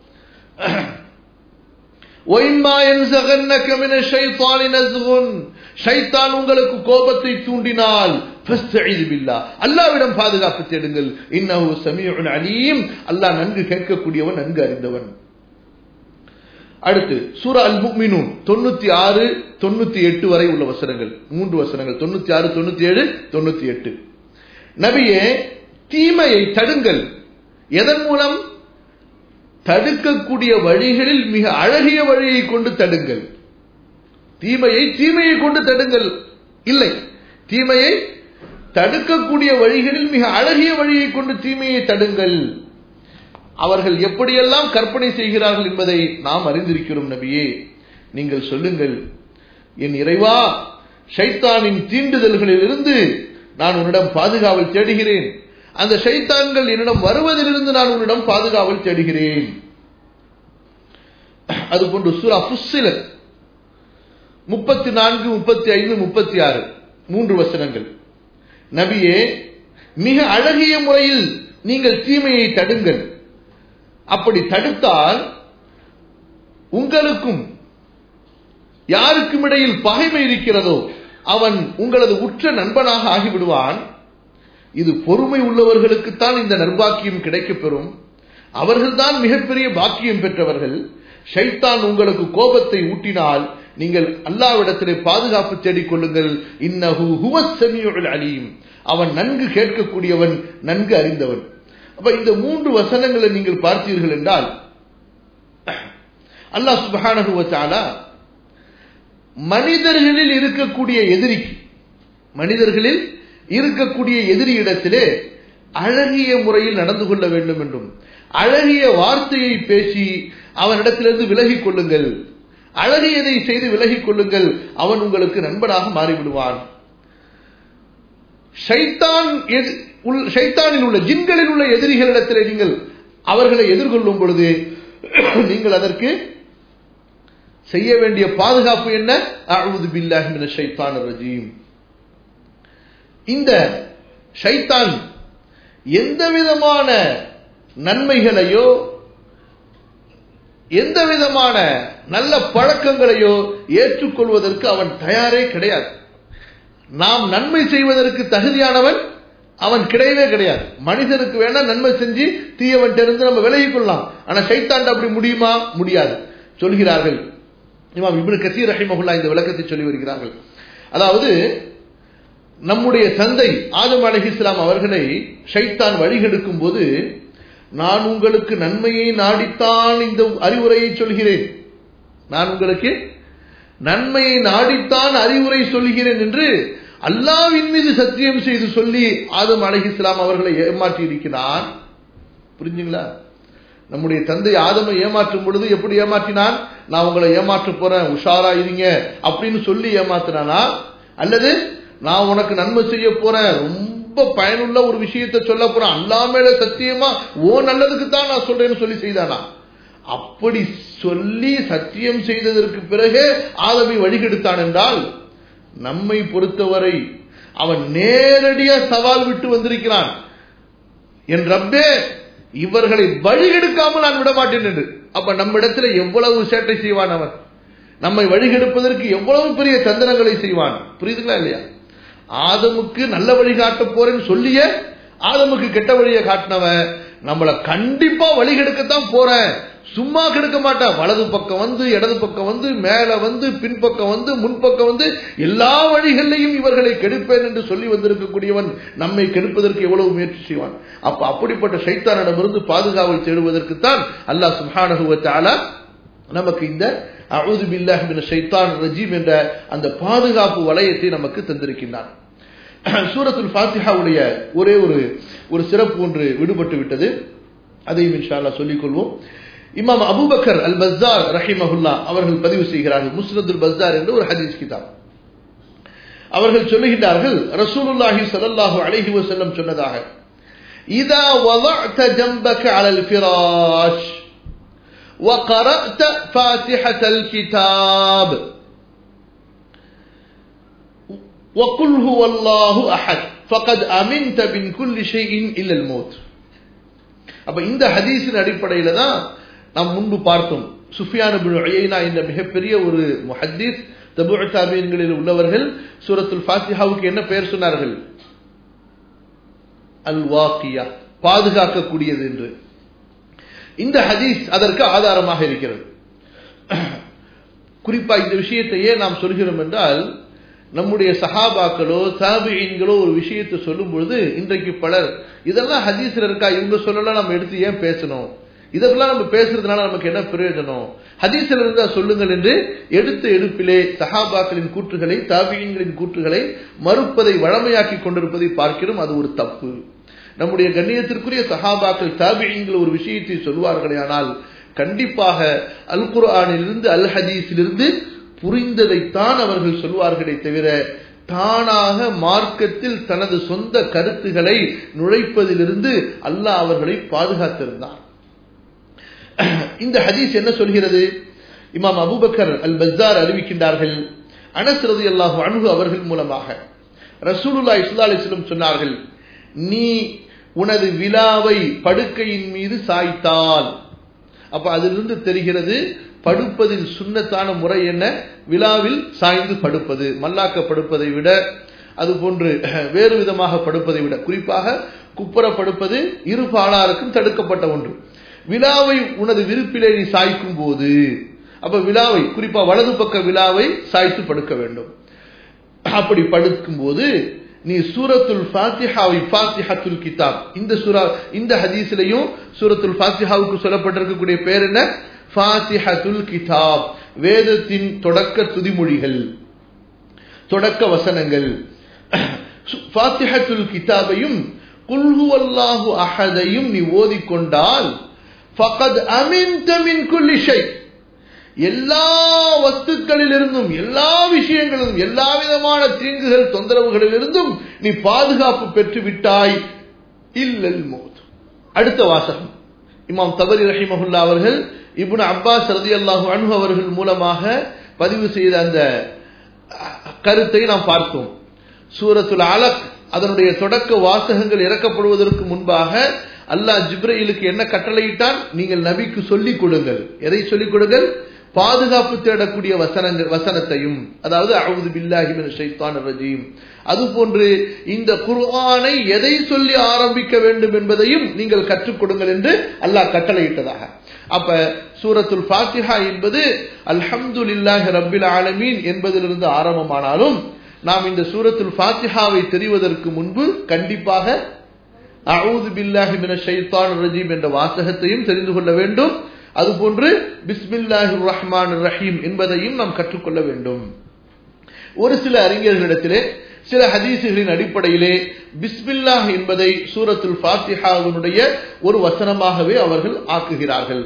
உங்களுக்கு கோபத்தை தூண்டினால் அல்லாவிடம் பாதுகாப்பு தேடுங்கள் இன்னஹு சமீஉன் அலீம் அல்லாஹ் நன்கு கேட்கக்கூடியவன் நன்கு அறிந்தவன் அடுத்து சூரா அல் முக்மினூன் தொண்ணூத்தி ஆறு தொண்ணூத்தி எட்டு வரை உள்ள வசனங்கள் மூன்று வசனங்கள் தொண்ணூத்தி ஆறு தொண்ணூத்தி ஏழு தொண்ணூத்தி எட்டு நபியே தீமையை தடுங்கள் எதன் மூலம் தடுக்கக்கூடிய வழிகளில் மிக அழகிய வழியை கொண்டு தடுங்கள் தீமையை தீமையை கொண்டு தடுங்கள் இல்லை தீமையை தடுக்கக்கூடிய வழிகளில் மிக அழகிய வழியை கொண்டு தீமையை தடுங்கள் அவர்கள் எப்படியெல்லாம் கற்பனை செய்கிறார்கள் என்பதை நாம் அறிந்திருக்கிறோம் நபியே நீங்கள் சொல்லுங்கள் என் இறைவா ஷைத்தானின் தீண்டுதல்களில் இருந்து நான் உன்னிடம் பாதுகாவல் தேடுகிறேன் அந்த ஷைத்தான்கள் என்னிடம் வருவதிலிருந்து நான் உன்னிடம் பாதுகாவல் தேடுகிறேன் அதுபோன்று சூரா புஸ்ஸிலத் முப்பத்தி நான்கு முப்பத்தி ஐந்து முப்பத்தி ஆறு மூன்று வசனங்கள் நபியே மிக அழகிய முறையில் நீங்கள் தீமையை தடுங்கள் அப்படி தடுத்தால் உங்களுக்கும் யாருக்கும் இடையில் பகைமை இருக்கிறதோ அவன் உங்களது உற்ற நண்பனாக ஆகிவிடுவான் இது பொறுமை உள்ளவர்களுக்குத்தான் இந்த நர்பாக்கியம் கிடைக்கப்பெறும் அவர்கள்தான் மிகப்பெரிய பாக்கியம் பெற்றவர்கள் ஷைத்தான் உங்களுக்கு கோபத்தை ஊட்டினால் நீங்கள் அல்லாவிடத்திலே பாதுகாப்பு தேடிக்கொள்ளுங்கள் இன்னஹு ஹுவஸ் சமியுல் அலீம் அவன் நன்கு கேட்கக்கூடியவன் நன்கு அறிந்தவன் அப்ப இந்த மூன்று வசனங்களை நீங்கள் பார்த்தீர்கள் என்றால் அல்லாஹ் சுபஹானஹு வ தஆலா மனிதர்களில் இருக்கக்கூடிய எதிரிக்கு மனிதர்களில் இருக்கக்கூடிய எதிரி இடத்திலே அழகிய முறையில் நடந்து கொள்ள வேண்டும் என்றும் அழகிய வார்த்தையை பேசி அவனிடத்திலிருந்து விலகிக் கொள்ளுங்கள் அழகியதை செய்து விலகிக் கொள்ளுங்கள் அவன் உங்களுக்கு நண்பனாக மாறிவிடுவான் ஷைத்தான் ஷைத்தானில் உள்ள ஜின்களில் உள்ள எதிரிகளிடத்திலே நீங்கள் அவர்களை எதிர்கொள்ளும் பொழுது நீங்கள் அதற்கு செய்ய வேண்டிய பாதுகாப்பு என்ன அழுது பில்லாஹி மின ஷைத்தான் ரஜீம் இந்த ஷைத்தான் எந்த விதமான நன்மைகளையோ எந்த விதமான நல்ல பழக்கங்களையோ ஏற்றுக்கொள்வதற்கு அவன் தயாரே கிடையாது நாம் நன்மை செய்வதற்கு தகுதியானவன் அவன் கிடையவே கிடையாது மனிதனுக்கு வேணா நன்மை செஞ்சு தீயவன் இருந்து நம்ம விலகிக் கொள்ளலாம் ஆனா சைத்தாண்ட அப்படி முடியுமா முடியாது சொல்கிறார்கள் இமாம் இப்னு கசீர் ரஹிமஹுல்லா இந்த விளக்கத்தை சொல்லி வருகிறார்கள் அதாவது நம்முடைய தந்தை ஆதம் அலஹி இஸ்லாம் அவர்களை ஷைத்தான் வழிகெடுக்கும் போது நான் உங்களுக்கு நன்மையை நாடித்தான் இந்த அறிவுரையை சொல்கிறேன் நான் உங்களுக்கு நன்மையை நாடித்தான் அறிவுரை சொல்கிறேன் என்று அல்லாவின் மீது சத்தியம் செய்து சொல்லி ஆதம் அலஹி இஸ்லாம் அவர்களை ஏமாற்றி இருக்கிறான் புரிஞ்சுங்களா நம்முடைய தந்தை ஆதமை ஏமாற்றும் பொழுது எப்படி ஏமாற்றினான் நான் உங்களை ஏமாற்ற போறேன் உஷாரா இருங்க அப்படின்னு சொல்லி ஏமாத்தினானா அல்லது நான் உனக்கு நன்மை செய்ய போறேன் ரொம்ப பயனுள்ள ஒரு விஷயத்தை சொல்ல போறேன் அல்லா மேல சத்தியமா ஓ நல்லதுக்கு தான் நான் சொல்றேன்னு சொல்லி செய்தானா அப்படி சொல்லி சத்தியம் செய்ததற்கு பிறகு ஆதமை வழிகெடுத்தான் என்றால் நம்மை பொறுத்தவரை அவன் நேரடியா சவால் விட்டு வந்திருக்கிறான் என் ரப்பே இவர்களை வழிகெடுக்காமல் நான் விட மாட்டேன் என்று அப்ப நம்ம இடத்துல எவ்வளவு சேட்டை செய்வான் அவன் நம்மை வழிகெடுப்பதற்கு எவ்வளவு பெரிய தந்திரங்களை செய்வான் புரியுதுங்களா இல்லையா ஆதமுக்கு நல்ல வழி காட்ட போறேன்னு சொல்லிய ஆதமுக்கு கெட்ட வழியை காட்டினவன் நம்மளை கண்டிப்பா வழி கெடுக்கத்தான் போறேன் சும்மா கெடுக்க மாட்டேன் வலது பக்கம் வந்து இடது பக்கம் வந்து மேல வந்து பின்பக்கம் வந்து முன்பக்கம் வந்து எல்லா வழிகளிலையும் இவர்களை கெடுப்பேன் என்று சொல்லி வந்திருக்கக்கூடியவன் நம்மை கெடுப்பதற்கு எவ்வளவு முயற்சி செய்வான் அப்ப அப்படிப்பட்ட சைத்தானிடமிருந்து பாதுகாவல் தேடுவதற்குத்தான் அல்லாஹ் சுஹானகுவத்தால நமக்கு இந்த அவுது பில்லாஹ் மின ஷைத்தான் ரஜீம் என்ற அந்த பாதுகாப்பு வளையத்தை நமக்கு தந்திருக்கின்றான் சூரத்துல் ஃபாத்திஹாவுடைய ஒரே ஒரு ஒரு சிறப்பு ஒன்று விடுபட்டு விட்டது அதையும் இன்ஷால்லா சொல்லிக் கொள்வோம் இமாம் அபுபக்கர் அல் பஸ்தார் ரஹிமஹுல்லா அவர்கள் பதிவு செய்கிறார்கள் முஸ்னதுல் பஸ்தார் என்று ஒரு ஹதீஸ் கிதாப் அவர்கள் சொல்லுகின்றார்கள் ரசூலுல்லாஹி ஸல்லல்லாஹு அலைஹி வஸல்லம் சொன்னதாக இதா வضعت جنبك على الفراش وقرأت فاتحة الكتاب وقل هو الله أحد فقد أمنت من كل شيء إلا الموت அப்ப இந்த ஹதீஸின் அடிப்படையில தான் நாம் முன்பு பார்த்தோம் சுஃபியான் ஐனா என்ற மிகப்பெரிய ஒரு முஹத்தீஸ் தபு தாபியன்களில் உள்ளவர்கள் சூரத்துல் ஃபாத்திஹாவுக்கு என்ன பெயர் சொன்னார்கள் அல் வாக்கியா பாதுகாக்கக்கூடியது என்று இந்த ஹதீஸ் அதற்கு ஆதாரமாக இருக்கிறது குறிப்பா இந்த விஷயத்தையே நாம் சொல்கிறோம் என்றால் நம்முடைய சஹாபாக்களோ தாபியன்களோ ஒரு விஷயத்தை சொல்லும் பொழுது இன்றைக்கு பலர் இதெல்லாம் ஹதீஸ்ல இருக்கா இவங்க சொல்லலாம் நம்ம எடுத்து ஏன் பேசணும் இதெல்லாம் நம்ம பேசுறதுனால நமக்கு என்ன பிரயோஜனம் ஹதீஸ்ல இருந்தா சொல்லுங்கள் என்று எடுத்த எடுப்பிலே சஹாபாக்களின் கூற்றுகளை தாபியன்களின் கூற்றுகளை மறுப்பதை வழமையாக்கி கொண்டிருப்பதை பார்க்கிறோம் அது ஒரு தப்பு நம்முடைய கண்ணியத்திற்குரிய சஹாபாக்கள் தாபியன்கள் ஒரு விஷயத்தை சொல்வார்களே ஆனால் கண்டிப்பாக அல் குர்ஆனிலிருந்து அல் ஹதீஸிலிருந்து புரிந்ததைத்தான் அவர்கள் சொல்வார்களே தவிர தானாக மார்க்கத்தில் தனது சொந்த கருத்துக்களை நுழைப்பதிலிருந்து அல்லாஹ் அவர்களை பாதுகாத்திருந்தார் இந்த ஹதீஸ் என்ன சொல்கிறது இமாம் அபுபக்கர் அல் பஸ்தார் அறிவிக்கின்றார்கள் அனஸ்ரது அல்லாஹு அணுகு அவர்கள் மூலமாக ரசூலுல்லா இஸ்லா அலிஸ்லம் சொன்னார்கள் நீ உனது விழாவை படுக்கையின் மீது சாய்த்தால் அப்ப அதிலிருந்து தெரிகிறது படுப்பதில் சுண்ணத்தான முறை என்ன விழாவில் சாய்ந்து படுப்பது மல்லாக்க படுப்பதை விட அது போன்று வேறு விதமாக படுப்பதை விட குறிப்பாக குப்புற படுப்பது இரு பாலாருக்கும் தடுக்கப்பட்ட ஒன்று விழாவை உனது விருப்பிலே நீ சாய்க்கும் போது அப்ப விழாவை குறிப்பா வலது பக்க விழாவை சாய்த்து படுக்க வேண்டும் அப்படி படுக்கும்போது நீ சூரத்துல் ஃபாத்திஹாவை ஃபாத்திஹத்துல் கிதாப் இந்த சூரா இந்த ஹதீஸ்லயும் சூரத்துல் ஃபாத்திஹாவுக்கு சொல்லப்பட்டிருக்கக்கூடிய பேர் என்ன ஃபாத்திஹத்துல் கிதாப் வேதத்தின் தொடக்க துதிமொழிகள் தொடக்க வசனங்கள் ஃபாத்திஹத்துல் கிதாபையும் குல்ஹு அல்லாஹு அஹதையும் நீ ஓதிக்கொண்டால் ஃபகத் அமின்த மின் குல்லி ஷை எல்லா வஸ்துக்களிலிருந்தும் எல்லா விஷயங்களிலும் எல்லா விதமான தீங்குகள் தொந்தரவுகளிலிருந்தும் நீ பாதுகாப்பு பெற்று விட்டாய் இல்லல் மோத் அடுத்த வாசகம் இமாம் தபரி ரஹிமஹுல்லா அவர்கள் இப்னு அப்பாஸ் ரதி அல்லாஹு அனு அவர்கள் மூலமாக பதிவு செய்த அந்த கருத்தை நாம் பார்த்தோம் சூரத்துல் அலக் அதனுடைய தொடக்க வாசகங்கள் இறக்கப்படுவதற்கு முன்பாக அல்லாஹ் ஜிப்ரயிலுக்கு என்ன கட்டளையிட்டான் நீங்கள் நபிக்கு சொல்லிக் கொடுங்கள் எதை சொல்லிக் கொடுங்கள் பாதுகாப்பு தேடக்கூடிய வசனங்கள் வசனத்தையும் அதாவது அவுது பில்லாஹி மின ஷைத்தான் ரஜீம் அதுபோன்று இந்த குர்ஆனை எதை சொல்லி ஆரம்பிக்க வேண்டும் என்பதையும் நீங்கள் கற்றுக் கொடுங்கள் என்று அல்லாஹ் கட்டளையிட்டதாக அப்ப சூரத்துல் ஃபாத்திஹா என்பது அல்ஹம்துலில்லாஹி ரப்பில் ஆலமீன் என்பதிலிருந்து ஆரம்பமானாலும் நாம் இந்த சூரத்துல் ஃபாத்திஹாவை தெரிவதற்கு முன்பு கண்டிப்பாக அவுது பில்லாஹி மின ஷைத்தான் ரஜீம் என்ற வாசகத்தையும் தெரிந்து கொள்ள வேண்டும் அதுபோன்று பிஸ்மில்லாஹி ரஹ்மான் ரஹீம் என்பதையும் நாம் கற்றுக்கொள்ள வேண்டும் ஒரு சில அறிஞர்களிடத்திலே சில ஹதீசுகளின் அடிப்படையிலே பிஸ்மில்லாஹ் என்பதை சூரத்துல் ஃபாத்திஹாவினுடைய ஒரு வசனமாகவே அவர்கள் ஆக்குகிறார்கள்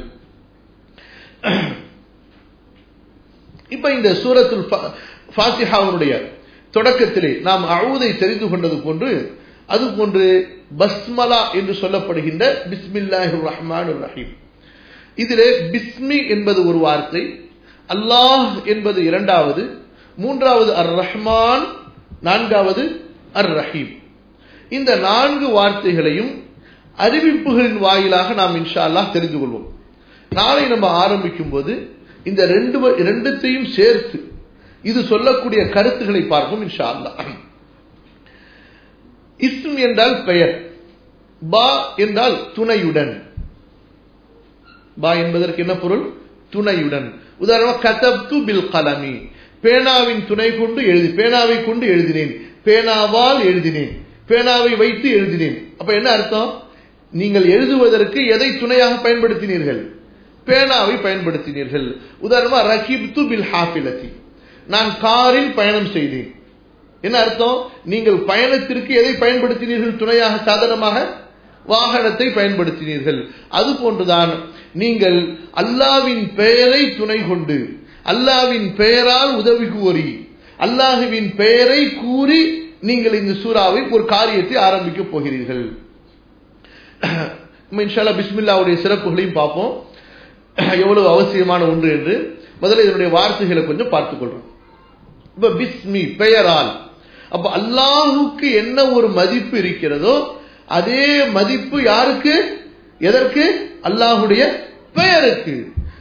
இப்ப இந்த சூரத்துல் ஃபாத்திஹாவினுடைய தொடக்கத்திலே நாம் அழுதை தெரிந்து கொண்டது போன்று அதுபோன்று பஸ்மலா என்று சொல்லப்படுகின்ற பிஸ்மில்லாஹி ரஹ்மான் ரஹீம் இதிலே பிஸ்மி என்பது ஒரு வார்த்தை அல்லாஹ் என்பது இரண்டாவது மூன்றாவது அர் ரஹ்மான் நான்காவது அர் ரஹீம் இந்த நான்கு வார்த்தைகளையும் அறிவிப்புகளின் வாயிலாக நாம் இன்ஷா அல்லாஹ் தெரிந்து கொள்வோம் நாளை நம்ம ஆரம்பிக்கும் போது இந்த ரெண்டு ரெண்டுத்தையும் சேர்த்து இது சொல்லக்கூடிய கருத்துக்களை பார்ப்போம் இன்ஷா அல்லாஹ் இஸ்ம் என்றால் பெயர் பா என்றால் துணையுடன் பா என்பதற்கு என்ன பொருள் துணையுடன் உதாரணமாக கதப்து பில் கலமி பேனாவின் துணை கொண்டு எழுதி பேனாவை கொண்டு எழுதினேன் பேனாவால் எழுதினேன் பேனாவை வைத்து எழுதினேன் அப்ப என்ன அர்த்தம் நீங்கள் எழுதுவதற்கு எதை துணையாக பயன்படுத்தினீர்கள் பேனாவை பயன்படுத்தினீர்கள் உதாரணமா ரகிப்து பில் ஹாஃபிலத்தி நான் காரில் பயணம் செய்தேன் என்ன அர்த்தம் நீங்கள் பயணத்திற்கு எதை பயன்படுத்தினீர்கள் துணையாக சாதனமாக வாகனத்தை பயன்படுத்தினீர்கள் அது போன்றுதான் நீங்கள் அல்லாவின் பெயரை துணை கொண்டு அல்லாவின் பெயரால் உதவி கோரி அல்லாஹுவின் பெயரை கூறி நீங்கள் இந்த சூறாவை ஒரு காரியத்தை ஆரம்பிக்க போகிறீர்கள் இன்ஷால்லா பிஸ்மில்லாவுடைய சிறப்புகளையும் பார்ப்போம் எவ்வளவு அவசியமான ஒன்று என்று முதல்ல இதனுடைய வார்த்தைகளை கொஞ்சம் பார்த்துக் கொள்றோம் இப்ப பிஸ்மி பெயரால் அப்ப அல்லாஹுக்கு என்ன ஒரு மதிப்பு இருக்கிறதோ அதே மதிப்பு யாருக்கு எதற்கு அல்லாஹுடைய பெயருக்கு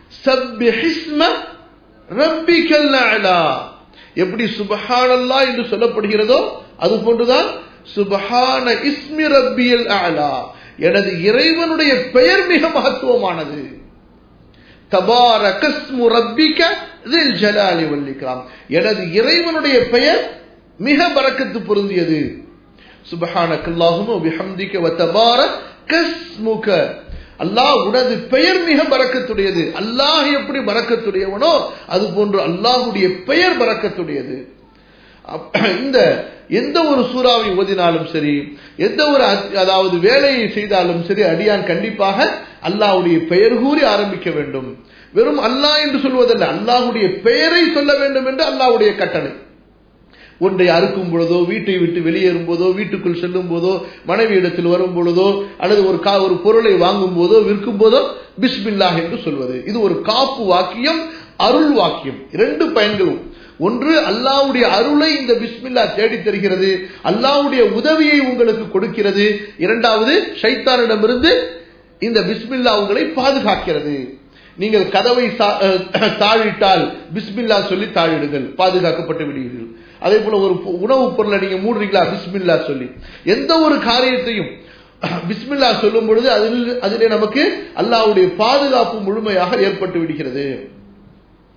எப்படி சுபஹானல்லா என்று சொல்லப்படுகிறதோ அது போன்றுதான் சுபஹான இஸ்மி ரப்பியல் அலா எனது இறைவனுடைய பெயர் மிக மகத்துவமானது தபார கஸ்மு ரப்பிக்க ஜலாலி வல்லிக்கலாம் எனது இறைவனுடைய பெயர் மிக பறக்கத்து பொருந்தியது சுபஹானக் அல்லாஹும பிஹம்திக வ தபாரக் கஸ்முக அல்லாஹ் உனது பெயர் மிக பறக்கத்துடையது அல்லாஹ் எப்படி பறக்கத்துடையவனோ அது போன்று அல்லாஹுடைய பெயர் பறக்கத்துடையது இந்த எந்த ஒரு சூறாவை ஓதினாலும் சரி எந்த ஒரு அதாவது வேலையை செய்தாலும் சரி அடியான் கண்டிப்பாக அல்லாஹுடைய பெயர் கூறி ஆரம்பிக்க வேண்டும் வெறும் அல்லாஹ் என்று சொல்வதல்ல அல்லாஹுடைய பெயரை சொல்ல வேண்டும் என்று அல்லாஹுடைய கட்டளை ஒன்றை அறுக்கும் பொழுதோ வீட்டை விட்டு வெளியேறும் போதோ வீட்டுக்குள் செல்லும் போதோ மனைவி இடத்தில் வரும் பொழுதோ அல்லது ஒரு கா ஒரு பொருளை வாங்கும் போதோ விற்கும் போதோ பிஸ்மில்லாஹ் என்று சொல்வது இது ஒரு காப்பு வாக்கியம் அருள் வாக்கியம் இரண்டு பயன்களும் ஒன்று அல்லாவுடைய அருளை இந்த பிஸ்மில்லா தேடி தருகிறது அல்லாவுடைய உதவியை உங்களுக்கு கொடுக்கிறது இரண்டாவது ஷைத்தானிடமிருந்து இந்த பிஸ்மில்லா உங்களை பாதுகாக்கிறது நீங்கள் கதவை தாழிட்டால் பிஸ்மில்லா சொல்லி தாழிடுங்கள் பாதுகாக்கப்பட்டு விடுவீர்கள் அதே போல ஒரு உணவுப் பொருளை நீங்க மூடுறீங்களா பிஸ்மில்லா சொல்லி எந்த ஒரு காரியத்தையும் பிஸ்மில்லா சொல்லும் பொழுது அதில் அதிலே நமக்கு அல்லாவுடைய பாதுகாப்பு முழுமையாக ஏற்பட்டு விடுகிறது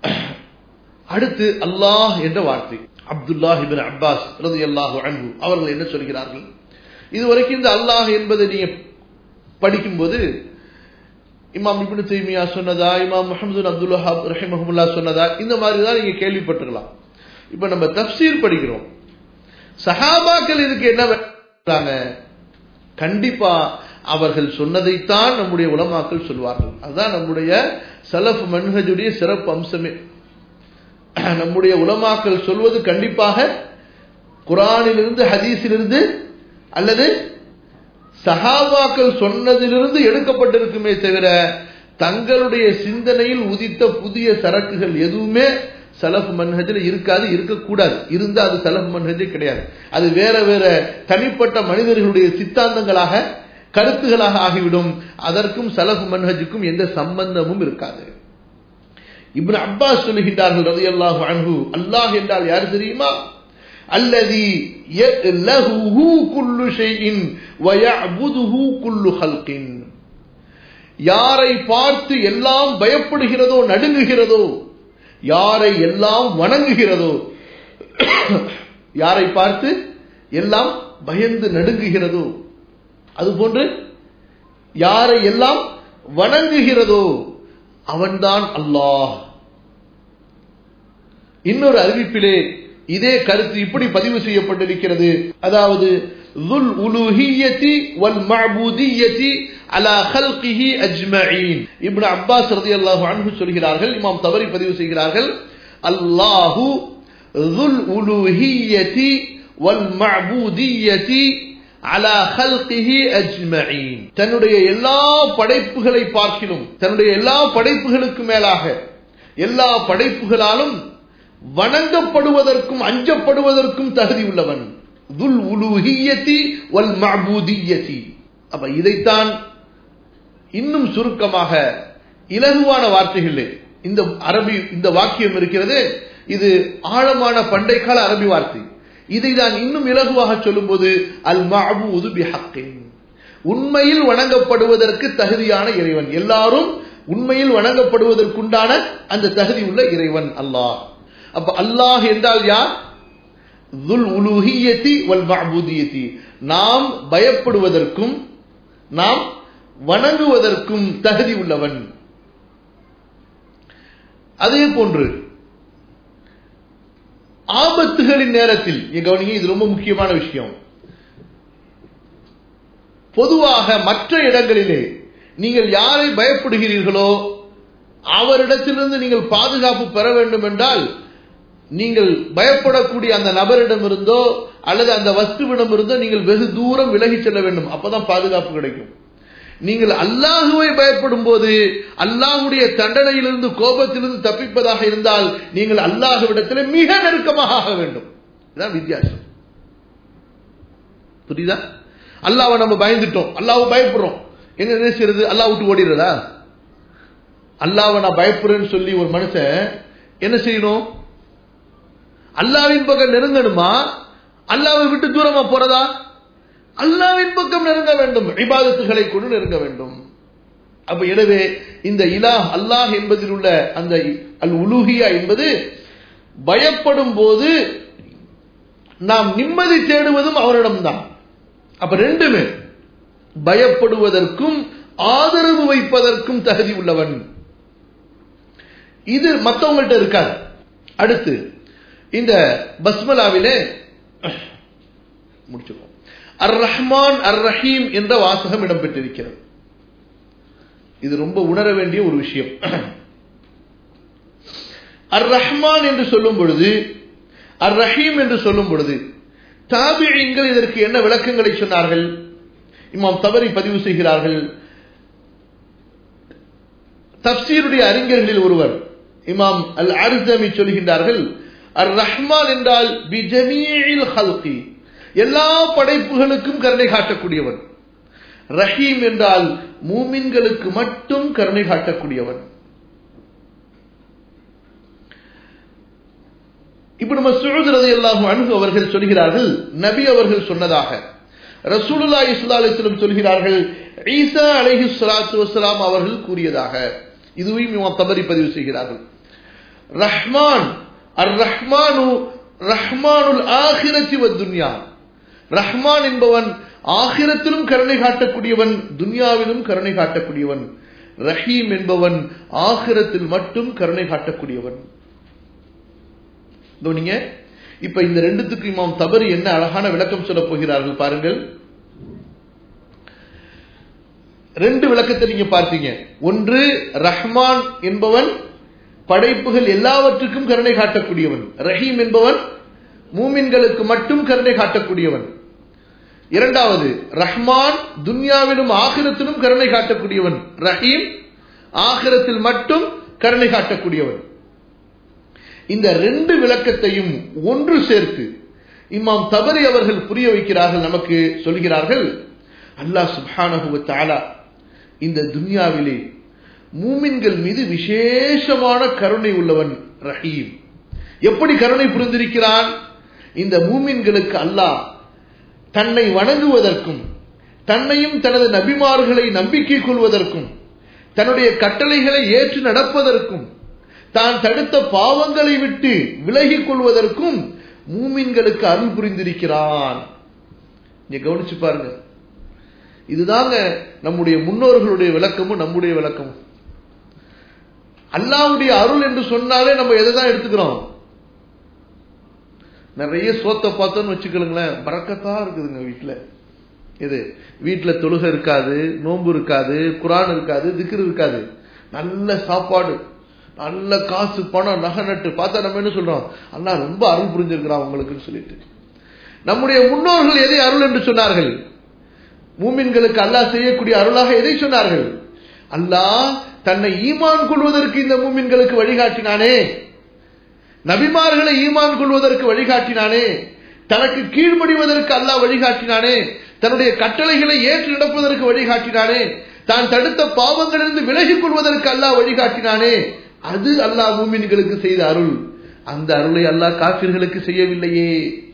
அடுத்து அல்லாஹ் என்ற வார்த்தை அப்துல்லாஹ் இபின் அப்பாஸ் ரதி அல்லாஹு அன்பு அவர்கள் என்ன சொல்கிறார்கள் இதுவரைக்கும் இந்த அல்லாஹ் என்பதை நீங்க படிக்கும்போது இமாம் இப்னு தைமியா சொன்னதா இமாம் முஹம்மது அப்துல் வஹாப் ரஹிமஹமுல்லா சொன்னதா இந்த மாதிரி தான் நீங்க கேள்விப்பட்டிருக்கலாம் இப்ப நம்ம தப்சீர் படிக்கிறோம் சஹாபாக்கள் இதுக்கு என்ன சொல்றாங்க கண்டிப்பா அவர்கள் சொன்னதைத்தான் நம்முடைய உலமாக்கள் சொல்வார்கள் அதுதான் நம்முடைய சலஃப் மன்ஹஜுடைய சிறப்பு அம்சமே நம்முடைய உலமாக்கள் சொல்வது கண்டிப்பாக குரானிலிருந்து ஹதீஸிலிருந்து அல்லது சஹாபாக்கள் சொன்னதிலிருந்து எடுக்கப்பட்டிருக்குமே தவிர தங்களுடைய சிந்தனையில் உதித்த புதிய சரக்குகள் எதுவுமே சலஃப் மன்ஹஜில் இருக்காது இருக்கக்கூடாது இருந்தா அது சலஃப் மன்ஹஜே கிடையாது அது வேற வேற தனிப்பட்ட மனிதர்களுடைய சித்தாந்தங்களாக கருத்துகளாக ஆகிவிடும் அதற்கும் சலஃப் மன்ஹஜுக்கும் எந்த சம்பந்தமும் இருக்காது இப்னு அப்பாஸ் சொல்லுகின்றார்கள் ரலியல்லாஹு அன்ஹு அல்லாஹ் என்றால் யார் தெரியுமா அல்லதி லஹு குல்லு ஷைஇன் வ யஅபுதுஹு குல்லு ஹல்கின் யாரை பார்த்து எல்லாம் பயப்படுகிறதோ நடுங்குகிறதோ யாரை எல்லாம் வணங்குகிறதோ யாரை பார்த்து எல்லாம் பயந்து நடுங்குகிறதோ அதுபோன்று யாரை எல்லாம் வணங்குகிறதோ அவன்தான் அல்லாஹ் இன்னொரு அறிவிப்பிலே இதே கருத்து இப்படி பதிவு செய்யப்பட்டிருக்கிறது அதாவது ذُلْ أُلُوهِيَّةِ وَالْمَعْبُودِيَّةِ على خلقه أجمعين ابن عباس رضي الله عنه சொல்கிறார்கள் இமாம் தவறி பதிவு செய்கிறார்கள் அல்லாஹு ذُلْ أُلُوهِيَّةِ وَالْمَعْبُودِيَّةِ على خلقه أجمعين தன்னுடைய எல்லா படைப்புகளை பார்க்கிலும் தன்னுடைய எல்லா படைப்புகளுக்கு மேலாக எல்லா படைப்புகளாலும் வணங்கப்படுவதற்கும் அஞ்சப்படுவதற்கும் தகுதி உள்ளவன் துல் உலுஹியத்தி வல் மபூதியத்தி அப்ப இதைத்தான் இன்னும் சுருக்கமாக இலகுவான வார்த்தைகளே இந்த அரபி இந்த வாக்கியம் இருக்கிறது இது ஆழமான பண்டை கால அரபி வார்த்தை இதை தான் இன்னும் இலகுவாக சொல்லும்போது அல் மபூது பிஹக்கின் உண்மையில் வணங்கப்படுவதற்கு தகுதியான இறைவன் எல்லாரும் உண்மையில் வணங்கப்படுவதற்குண்டான அந்த தகுதி உள்ள இறைவன் அல்லாஹ் அப்ப அல்லாஹ் என்றால் யார் துல் உலுஹியத்தி வல் மஅபூதியத்தி நாம் பயப்படுவதற்கும் நாம் வணங்குவதற்கும் தகுதி உள்ளவன் அதே போன்று ஆபத்துகளின் நேரத்தில் கவனிங்க இது ரொம்ப முக்கியமான விஷயம் பொதுவாக மற்ற இடங்களிலே நீங்கள் யாரை பயப்படுகிறீர்களோ அவரிடத்திலிருந்து நீங்கள் பாதுகாப்பு பெற வேண்டும் என்றால் நீங்கள் பயப்படக்கூடிய அந்த நபரிடமிருந்தோ அல்லது அந்த வஸ்துவிடமிருந்தோ நீங்கள் வெகு தூரம் விலகி செல்ல வேண்டும் அப்பதான் பாதுகாப்பு கிடைக்கும் நீங்கள் அல்லாஹுவை பயப்படும் போது அல்லாஹுடைய தண்டனையிலிருந்து கோபத்திலிருந்து தப்பிப்பதாக இருந்தால் நீங்கள் அல்லாஹுவிடத்தில் மிக நெருக்கமாக ஆக வேண்டும் இதுதான் வித்தியாசம் புரியுதா அல்லாவை நம்ம பயந்துட்டோம் அல்லாவை பயப்படுறோம் என்ன நினைச்சிருது அல்லா விட்டு ஓடிடுறதா அல்லாவை நான் பயப்படுறேன்னு சொல்லி ஒரு மனுஷன் என்ன செய்யணும் அல்லாவின் பக்கம் நெருங்கணுமா அல்லாவை விட்டு தூரமா போறதா அல்லாவின் பக்கம் நெருங்க வேண்டும் இபாதத்துகளை கொண்டு நெருங்க வேண்டும் அப்ப எனவே இந்த இலாஹ் அல்லாஹ் என்பதில் உள்ள அந்த அல் உலூஹியா என்பது பயப்படும் போது நாம் நிம்மதி தேடுவதும் அவரிடம்தான் அப்ப ரெண்டுமே பயப்படுவதற்கும் ஆதரவு வைப்பதற்கும் தகுதி உள்ளவன் இது மற்றவங்கள்ட்ட இருக்காது அடுத்து இந்த பஸ்மலாவிலே முடிச்சுக்கோம் அர் ரஹ்மான் அர் ரஹீம் என்ற வாசகம் இடம்பெற்றிருக்கிறது இது ரொம்ப உணர வேண்டிய ஒரு விஷயம் அர் ரஹ்மான் என்று சொல்லும் பொழுது அர் ரஹீம் என்று சொல்லும் பொழுது தாபிழிங்கள் இதற்கு என்ன விளக்கங்களை சொன்னார்கள் இமாம் தவறி பதிவு செய்கிறார்கள் தப்சீருடைய அறிஞர்களில் ஒருவர் இமாம் அல் அர்தமி சொல்கின்றார்கள் அர் ரஹ்மான் என்றால் பிஜமீல் ஹல்கி எல்லா படைப்புகளுக்கும் கருணை காட்டக்கூடியவன் ரஹீம் என்றால் மூமின்களுக்கு மட்டும் கருணை காட்டக்கூடியவன் இப்ப நம்ம சுழுதுறது எல்லாம் அணுகு அவர்கள் சொல்கிறார்கள் நபி அவர்கள் சொன்னதாக ரசூலுல்லா இஸ்லா அலிஸ்லம் சொல்கிறார்கள் ஈசா அலஹி சலாத்து வசலாம் அவர்கள் கூறியதாக இதுவையும் இவன் தவறி பதிவு செய்கிறார்கள் ரஹ்மான் அர் ரஹ்மானு ரஹ்மானுல் ஆகிரத்தி துன்யா ரஹ்மான் என்பவன் ஆகிரத்திலும் கருணை காட்டக்கூடியவன் துன்யாவிலும் கருணை காட்டக்கூடியவன் ரஹீம் என்பவன் ஆகிரத்தில் மட்டும் கருணை காட்டக்கூடியவன் நீங்க இப்ப இந்த ரெண்டுத்துக்கு இமாம் தபறு என்ன அழகான விளக்கம் சொல்ல போகிறார்கள் பாருங்கள் ரெண்டு விளக்கத்தை நீங்க பார்த்தீங்க ஒன்று ரஹ்மான் என்பவன் படைப்புகள் எல்லாவற்றுக்கும் கருணை காட்டக்கூடியவன் ரஹீம் என்பவன் மூமின்களுக்கு மட்டும் கருணை காட்டக்கூடியவன் இரண்டாவது ரஹ்மான் துன்யாவிலும் ஆகிரத்திலும் கருணை காட்டக்கூடியவன் ரஹீம் ஆகிரத்தில் மட்டும் கருணை காட்டக்கூடியவன் இந்த ரெண்டு விளக்கத்தையும் ஒன்று சேர்த்து இமாம் தபரி அவர்கள் புரிய வைக்கிறார்கள் நமக்கு சொல்கிறார்கள் அல்லாஹ் சுபானஹுவ தாலா இந்த துன்யாவிலே மூமின்கள் மீது விசேஷமான கருணை உள்ளவன் ரஹீம் எப்படி கருணை புரிந்திருக்கிறான் இந்த மூமின்களுக்கு அல்லாஹ் தன்னை வணங்குவதற்கும் தன்னையும் தனது நபிமார்களை நம்பிக்கை கொள்வதற்கும் தன்னுடைய கட்டளைகளை ஏற்று நடப்பதற்கும் தான் தடுத்த பாவங்களை விட்டு விலகிக் கொள்வதற்கும் மூமின்களுக்கு அருள் புரிந்திருக்கிறான் நீங்க கவனிச்சு பாருங்க இதுதாங்க நம்முடைய முன்னோர்களுடைய விளக்கமும் நம்முடைய விளக்கமும் அல்லாவுடைய அருள் என்று சொன்னாலே நம்ம எதை தான் எடுத்துக்கிறோம் நிறைய சோத்தை பார்த்தோன்னு வச்சுக்கலுங்களேன் பறக்கத்தா இருக்குதுங்க வீட்டில் இது வீட்டில் தொழுகை இருக்காது நோன்பு இருக்காது குரான் இருக்காது திக்ரு இருக்காது நல்ல சாப்பாடு நல்ல காசு பணம் நகை நட்டு பார்த்தா நம்ம என்ன சொல்றோம் அண்ணா ரொம்ப அருள் புரிஞ்சிருக்கிறான் உங்களுக்குன்னு சொல்லிட்டு நம்முடைய முன்னோர்கள் எதை அருள் என்று சொன்னார்கள் மூமின்களுக்கு அல்லாஹ் செய்யக்கூடிய அருளாக எதை சொன்னார்கள் அல்லாஹ் தன்னை ஈமான் கொள்வதற்கு இந்த மூமின்களுக்கு வழிகாட்டினானே நபிமார்களை ஈமான் கொள்வதற்கு வழிகாட்டினானே தனக்கு கீழ்மடிவதற்கு அல்லாஹ் வழிகாட்டினானே தன்னுடைய கட்டளைகளை ஏற்று நடப்பதற்கு வழிகாட்டினானே தான் தடுத்த பாவங்களிலிருந்து விலகிக் கொள்வதற்கு அல்லாஹ் வழிகாட்டினானே அது அல்லாஹ் மூமின்களுக்கு செய்த அருள் அந்த அருளை அல்லாஹ் காபிர்களுக்கு செய்யவில்லையே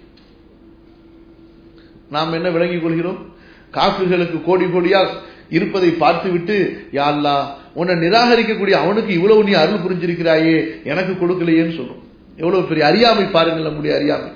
நாம் என்ன விளங்கிக் கொள்கிறோம் காபிர்களுக்கு கோடி கோடியா இருப்பதை பார்த்துவிட்டு யாழ்லா உன்னை நிராகரிக்கக்கூடிய அவனுக்கு இவ்வளவு நீ அருள் புரிஞ்சிருக்கிறாயே எனக்கு கொடுக்கலையேன்னு சொல்றோம் எவ்வளவு பெரிய அறியாமை பாருங்கள் நம்முடைய அறியாமை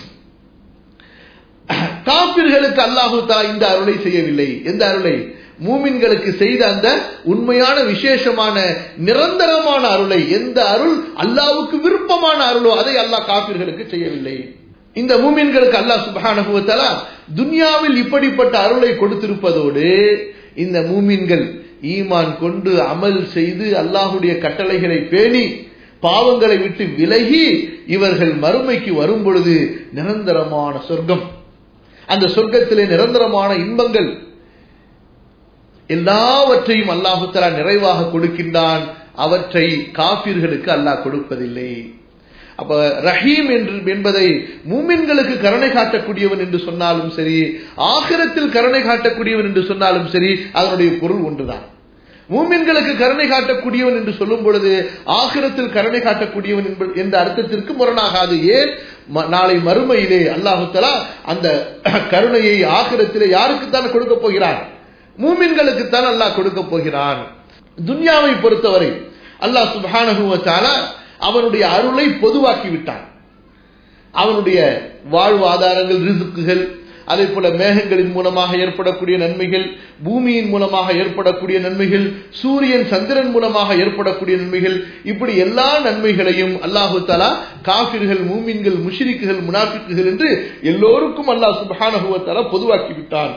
காப்பிர்களுக்கு அல்லாஹு தலா இந்த அருளை செய்யவில்லை எந்த அருளை மூமின்களுக்கு செய்த அந்த உண்மையான விசேஷமான நிரந்தரமான அருளை எந்த அருள் அல்லாவுக்கு விருப்பமான அருளோ அதை அல்லாஹ் காப்பிர்களுக்கு செய்யவில்லை இந்த மூமின்களுக்கு அல்லாஹ் சுபானுவத்தலா துன்யாவில் இப்படிப்பட்ட அருளை கொடுத்திருப்பதோடு இந்த மூமின்கள் ஈமான் கொண்டு அமல் செய்து அல்லாஹுடைய கட்டளைகளை பேணி பாவங்களை விட்டு விலகி இவர்கள் மறுமைக்கு வரும் பொழுது நிரந்தரமான சொர்க்கம் அந்த சொர்க்கத்திலே நிரந்தரமான இன்பங்கள் எல்லாவற்றையும் அல்லாஹுத்தலா நிறைவாக கொடுக்கின்றான் அவற்றை காப்பீர்களுக்கு அல்லாஹ் கொடுப்பதில்லை அப்ப ரஹீம் என்று என்பதை மூமின்களுக்கு கருணை காட்டக்கூடியவன் என்று சொன்னாலும் சரி ஆகிரத்தில் கருணை காட்டக்கூடியவன் என்று சொன்னாலும் சரி அதனுடைய பொருள் ஒன்றுதான் மூமின்களுக்கு கருணை காட்டக்கூடியவன் என்று சொல்லும் பொழுது ஆகிரத்தில் கருணை காட்டக்கூடியவன் என்ற அர்த்தத்திற்கு முரணாகாது ஏன் நாளை மறுமையிலே அல்லாஹுத்தலா அந்த கருணையை ஆகிரத்திலே யாருக்குத்தான் கொடுக்க போகிறான் மூமின்களுக்குத்தான் அல்லாஹ் கொடுக்க போகிறான் துன்யாவை பொறுத்தவரை அல்லாஹ் சுபானகுவத்தாலா அவனுடைய அருளை பொதுவாக்கி விட்டான் அவனுடைய வாழ்வாதாரங்கள் ரிசுக்குகள் அதே போல மேகங்களின் மூலமாக ஏற்படக்கூடிய நன்மைகள் பூமியின் மூலமாக ஏற்படக்கூடிய நன்மைகள் சூரியன் சந்திரன் மூலமாக ஏற்படக்கூடிய நன்மைகள் இப்படி எல்லா நன்மைகளையும் அல்லாஹு தாலா காபிர்கள் மூமின்கள் முஷிரிக்குகள் முனாஃபிக்குகள் என்று எல்லோருக்கும் அல்லாஹ் சுபானகுவத்தாலா பொதுவாக்கி விட்டான்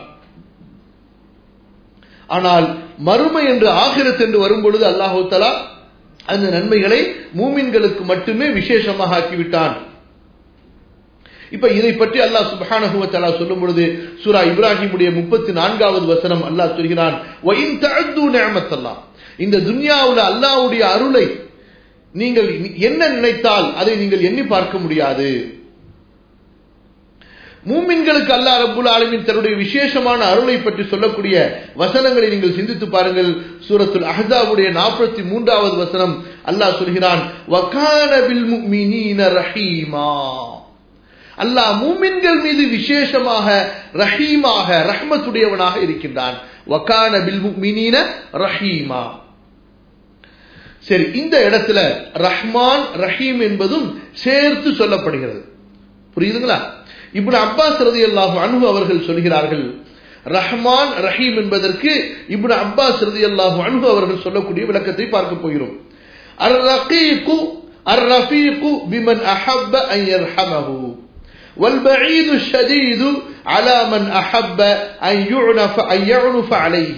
ஆனால் மறுமை என்று ஆகிரத் என்று வரும்பொழுது அல்லாஹு தலா அந்த நன்மைகளை மூமின்களுக்கு மட்டுமே விசேஷமாக ஆக்கிவிட்டான் இப்ப இதை பற்றி அல்லாஹ் சுபஹானஹுவ தஆலா சொல்லும் பொழுது சூரா இப்ராஹிமுடைய முப்பத்தி நான்காவது வசனம் அல்லாஹ் சொல்கிறான் வஇன் தஅது நிஅமத்தல்லாஹ் இந்த துன்யாவுல அல்லாஹ்வுடைய அருளை நீங்கள் என்ன நினைத்தால் அதை நீங்கள் எண்ணி பார்க்க முடியாது மூமின்களுக்கு அல்லாஹ் ரப்புல் ஆலமின் தன்னுடைய விசேஷமான அருளை பற்றி சொல்லக்கூடிய வசனங்களை நீங்கள் சிந்தித்து பாருங்கள் சூரத்துல் அஹ்ஸாபுடைய நாற்பத்தி மூன்றாவது வசனம் அல்லாஹ் சொல்கிறான் வகான பில் முஃமினீன ரஹீமா அல்லாஹ் மூமின்கள் மீது விசேஷமாக ரஹீமாக ரஹ்மத்துடையவனாக இருக்கின்றான் வகான பில் முஃமினீன ரஹீமா சரி இந்த இடத்துல ரஹ்மான் ரஹீம் என்பதும் சேர்த்து சொல்லப்படுகிறது புரியுதுங்களா இப்னு அப்பாஸ் ரதியல்லாஹு அன்ஹு அவர்கள் சொல்கிறார்கள் ரஹ்மான் ரஹீம் என்பதற்கு இப்னு அப்பாஸ் ரதியல்லாஹு அன்ஹு அவர்கள் சொல்லக்கூடிய விளக்கத்தை பார்க்க போகிறோம் அர் ரகீகு அர் ரஃபீகு பிமன் அஹப்ப அன் யர்ஹமஹு والبعيد الشديد على من أحب أن يعنف أن يعنف عليه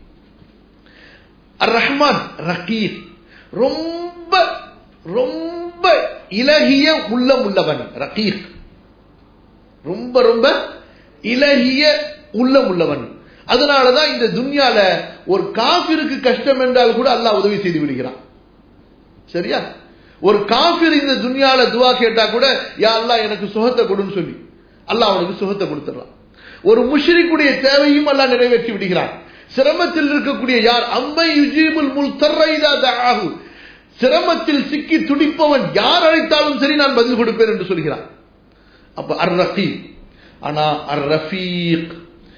الرحمن رقيق ரொம்ப ரொம்ப இலகிய உள்ளம் உள்ளவன் ரகீக் ரொம்ப ரொம்ப இலகிய உள்ளம் உள்ளவன் அதனாலதான் இந்த துன்யால ஒரு காபிருக்கு கஷ்டம் என்றால் கூட அல்லாஹ் உதவி செய்து விடுகிறான் சரியா ஒரு காபிர் இந்த துன்யால துவா கேட்டா கூட யா அல்லாஹ் எனக்கு சுகத்தை கொடுன்னு சொல்லி அல்லாஹ் அவனுக்கு சுகத்தை கொடுத்துறான் ஒரு முஷ்ரிக்குடைய தேவையும் அல்லாஹ் நிறைவேற்றி விடுகிறான் சிரமத்தில் இருக்கக்கூடிய யார் அம்மை யுஜீபுல் முல் தர்ரைதாகு சிரமத்தில் சிக்கி துடிப்பவன் யார் அழைத்தாலும் சரி நான் பதில் கொடுப்பேன் என்று சொல்கிறான் அப்ப அர் ரஃபீக் ஆனா அர் ரஃபீக்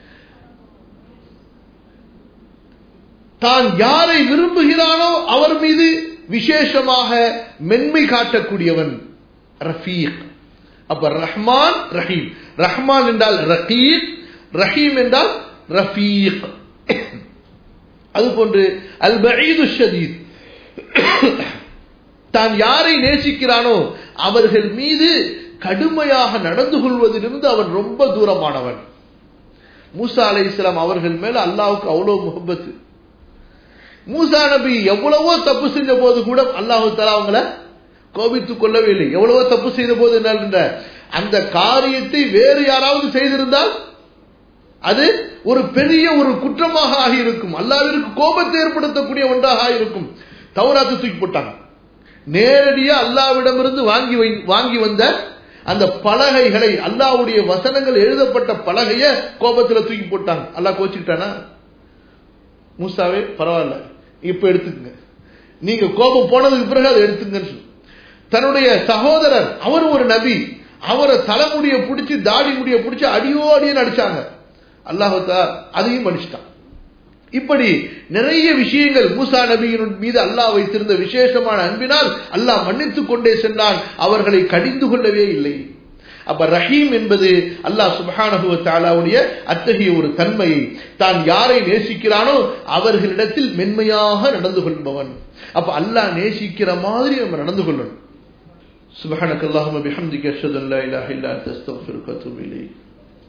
தான் யாரை விரும்புகிறானோ அவர் மீது விசேஷமாக மென்மை காட்டக்கூடியவன் ரஃபீக் அப்ப ரஹ்மான் ரஹீம் ரஹ்மான் என்றால் ரகீக் ரஹீம் என்றால் ரஃபீக் அதுபோன்று அல் பஈது ஷதீத் தான் யாரை நேசிக்கிறானோ அவர்கள் மீது கடுமையாக நடந்து கொள்வதிலிருந்து அவன் ரொம்ப தூரமானவன் மூசா அலை இஸ்லாம் அவர்கள் மேல அல்லாவுக்கு அவ்வளவு முகப்பத்து மூசா நபி எவ்வளவோ தப்பு செஞ்ச போது கூட அல்லாஹு தலா அவங்கள கோபித்துக் கொள்ளவே இல்லை எவ்வளவோ தப்பு செய்த போது என்ன அந்த காரியத்தை வேறு யாராவது செய்திருந்தால் அது ஒரு பெரிய ஒரு குற்றமாக ஆகியிருக்கும் அல்லாவிற்கு கோபத்தை ஏற்படுத்தக்கூடிய ஒன்றாக ஆகியிருக்கும் தவறாத்து தூக்கி போட்டாங்க நேரடியா அல்லாவிடமிருந்து வாங்கி வாங்கி வந்த அந்த பலகைகளை அல்லாவுடைய வசனங்கள் எழுதப்பட்ட பலகைய கோபத்துல தூக்கி போட்டாங்க அல்லாஹ் கோச்சுக்கிட்டானா மூசாவே பரவாயில்ல இப்ப எடுத்துக்கங்க நீங்க கோபம் போனதுக்கு பிறகு அதை எடுத்துங்கன்னு சொல்லு தன்னுடைய சகோதரர் அவர் ஒரு நபி அவரை தலைமுடிய பிடிச்சி தாடி முடிய பிடிச்சி அடியோ அடியே நடிச்சாங்க அல்லாஹத்தா அதையும் மன்னிச்சிட்டான் இப்படி நிறைய விஷயங்கள் மூசா நபியின் மீது அல்லாஹ் வைத்திருந்த விசேஷமான அன்பினால் அல்லாஹ் மன்னித்துக் கொண்டே சென்றான் அவர்களை கடிந்து கொள்ளவே இல்லை அப்ப ரஹீம் என்பது அல்லாஹ் சுபஹானஹுவ தாலாவுடைய அத்தகைய ஒரு தன்மையை தான் யாரை நேசிக்கிறானோ அவர்களிடத்தில் மென்மையாக நடந்து கொள்பவன் அப்ப அல்லாஹ் நேசிக்கிற மாதிரி நம்ம நடந்து கொள்ளணும் சுபஹானக்கல்லாஹும பிஹம்திக அஷ்ஹது அன் லா இலாஹா இல்லா அன்த அஸ்தக்ஃபிருக வ அத்தூபு இலைக்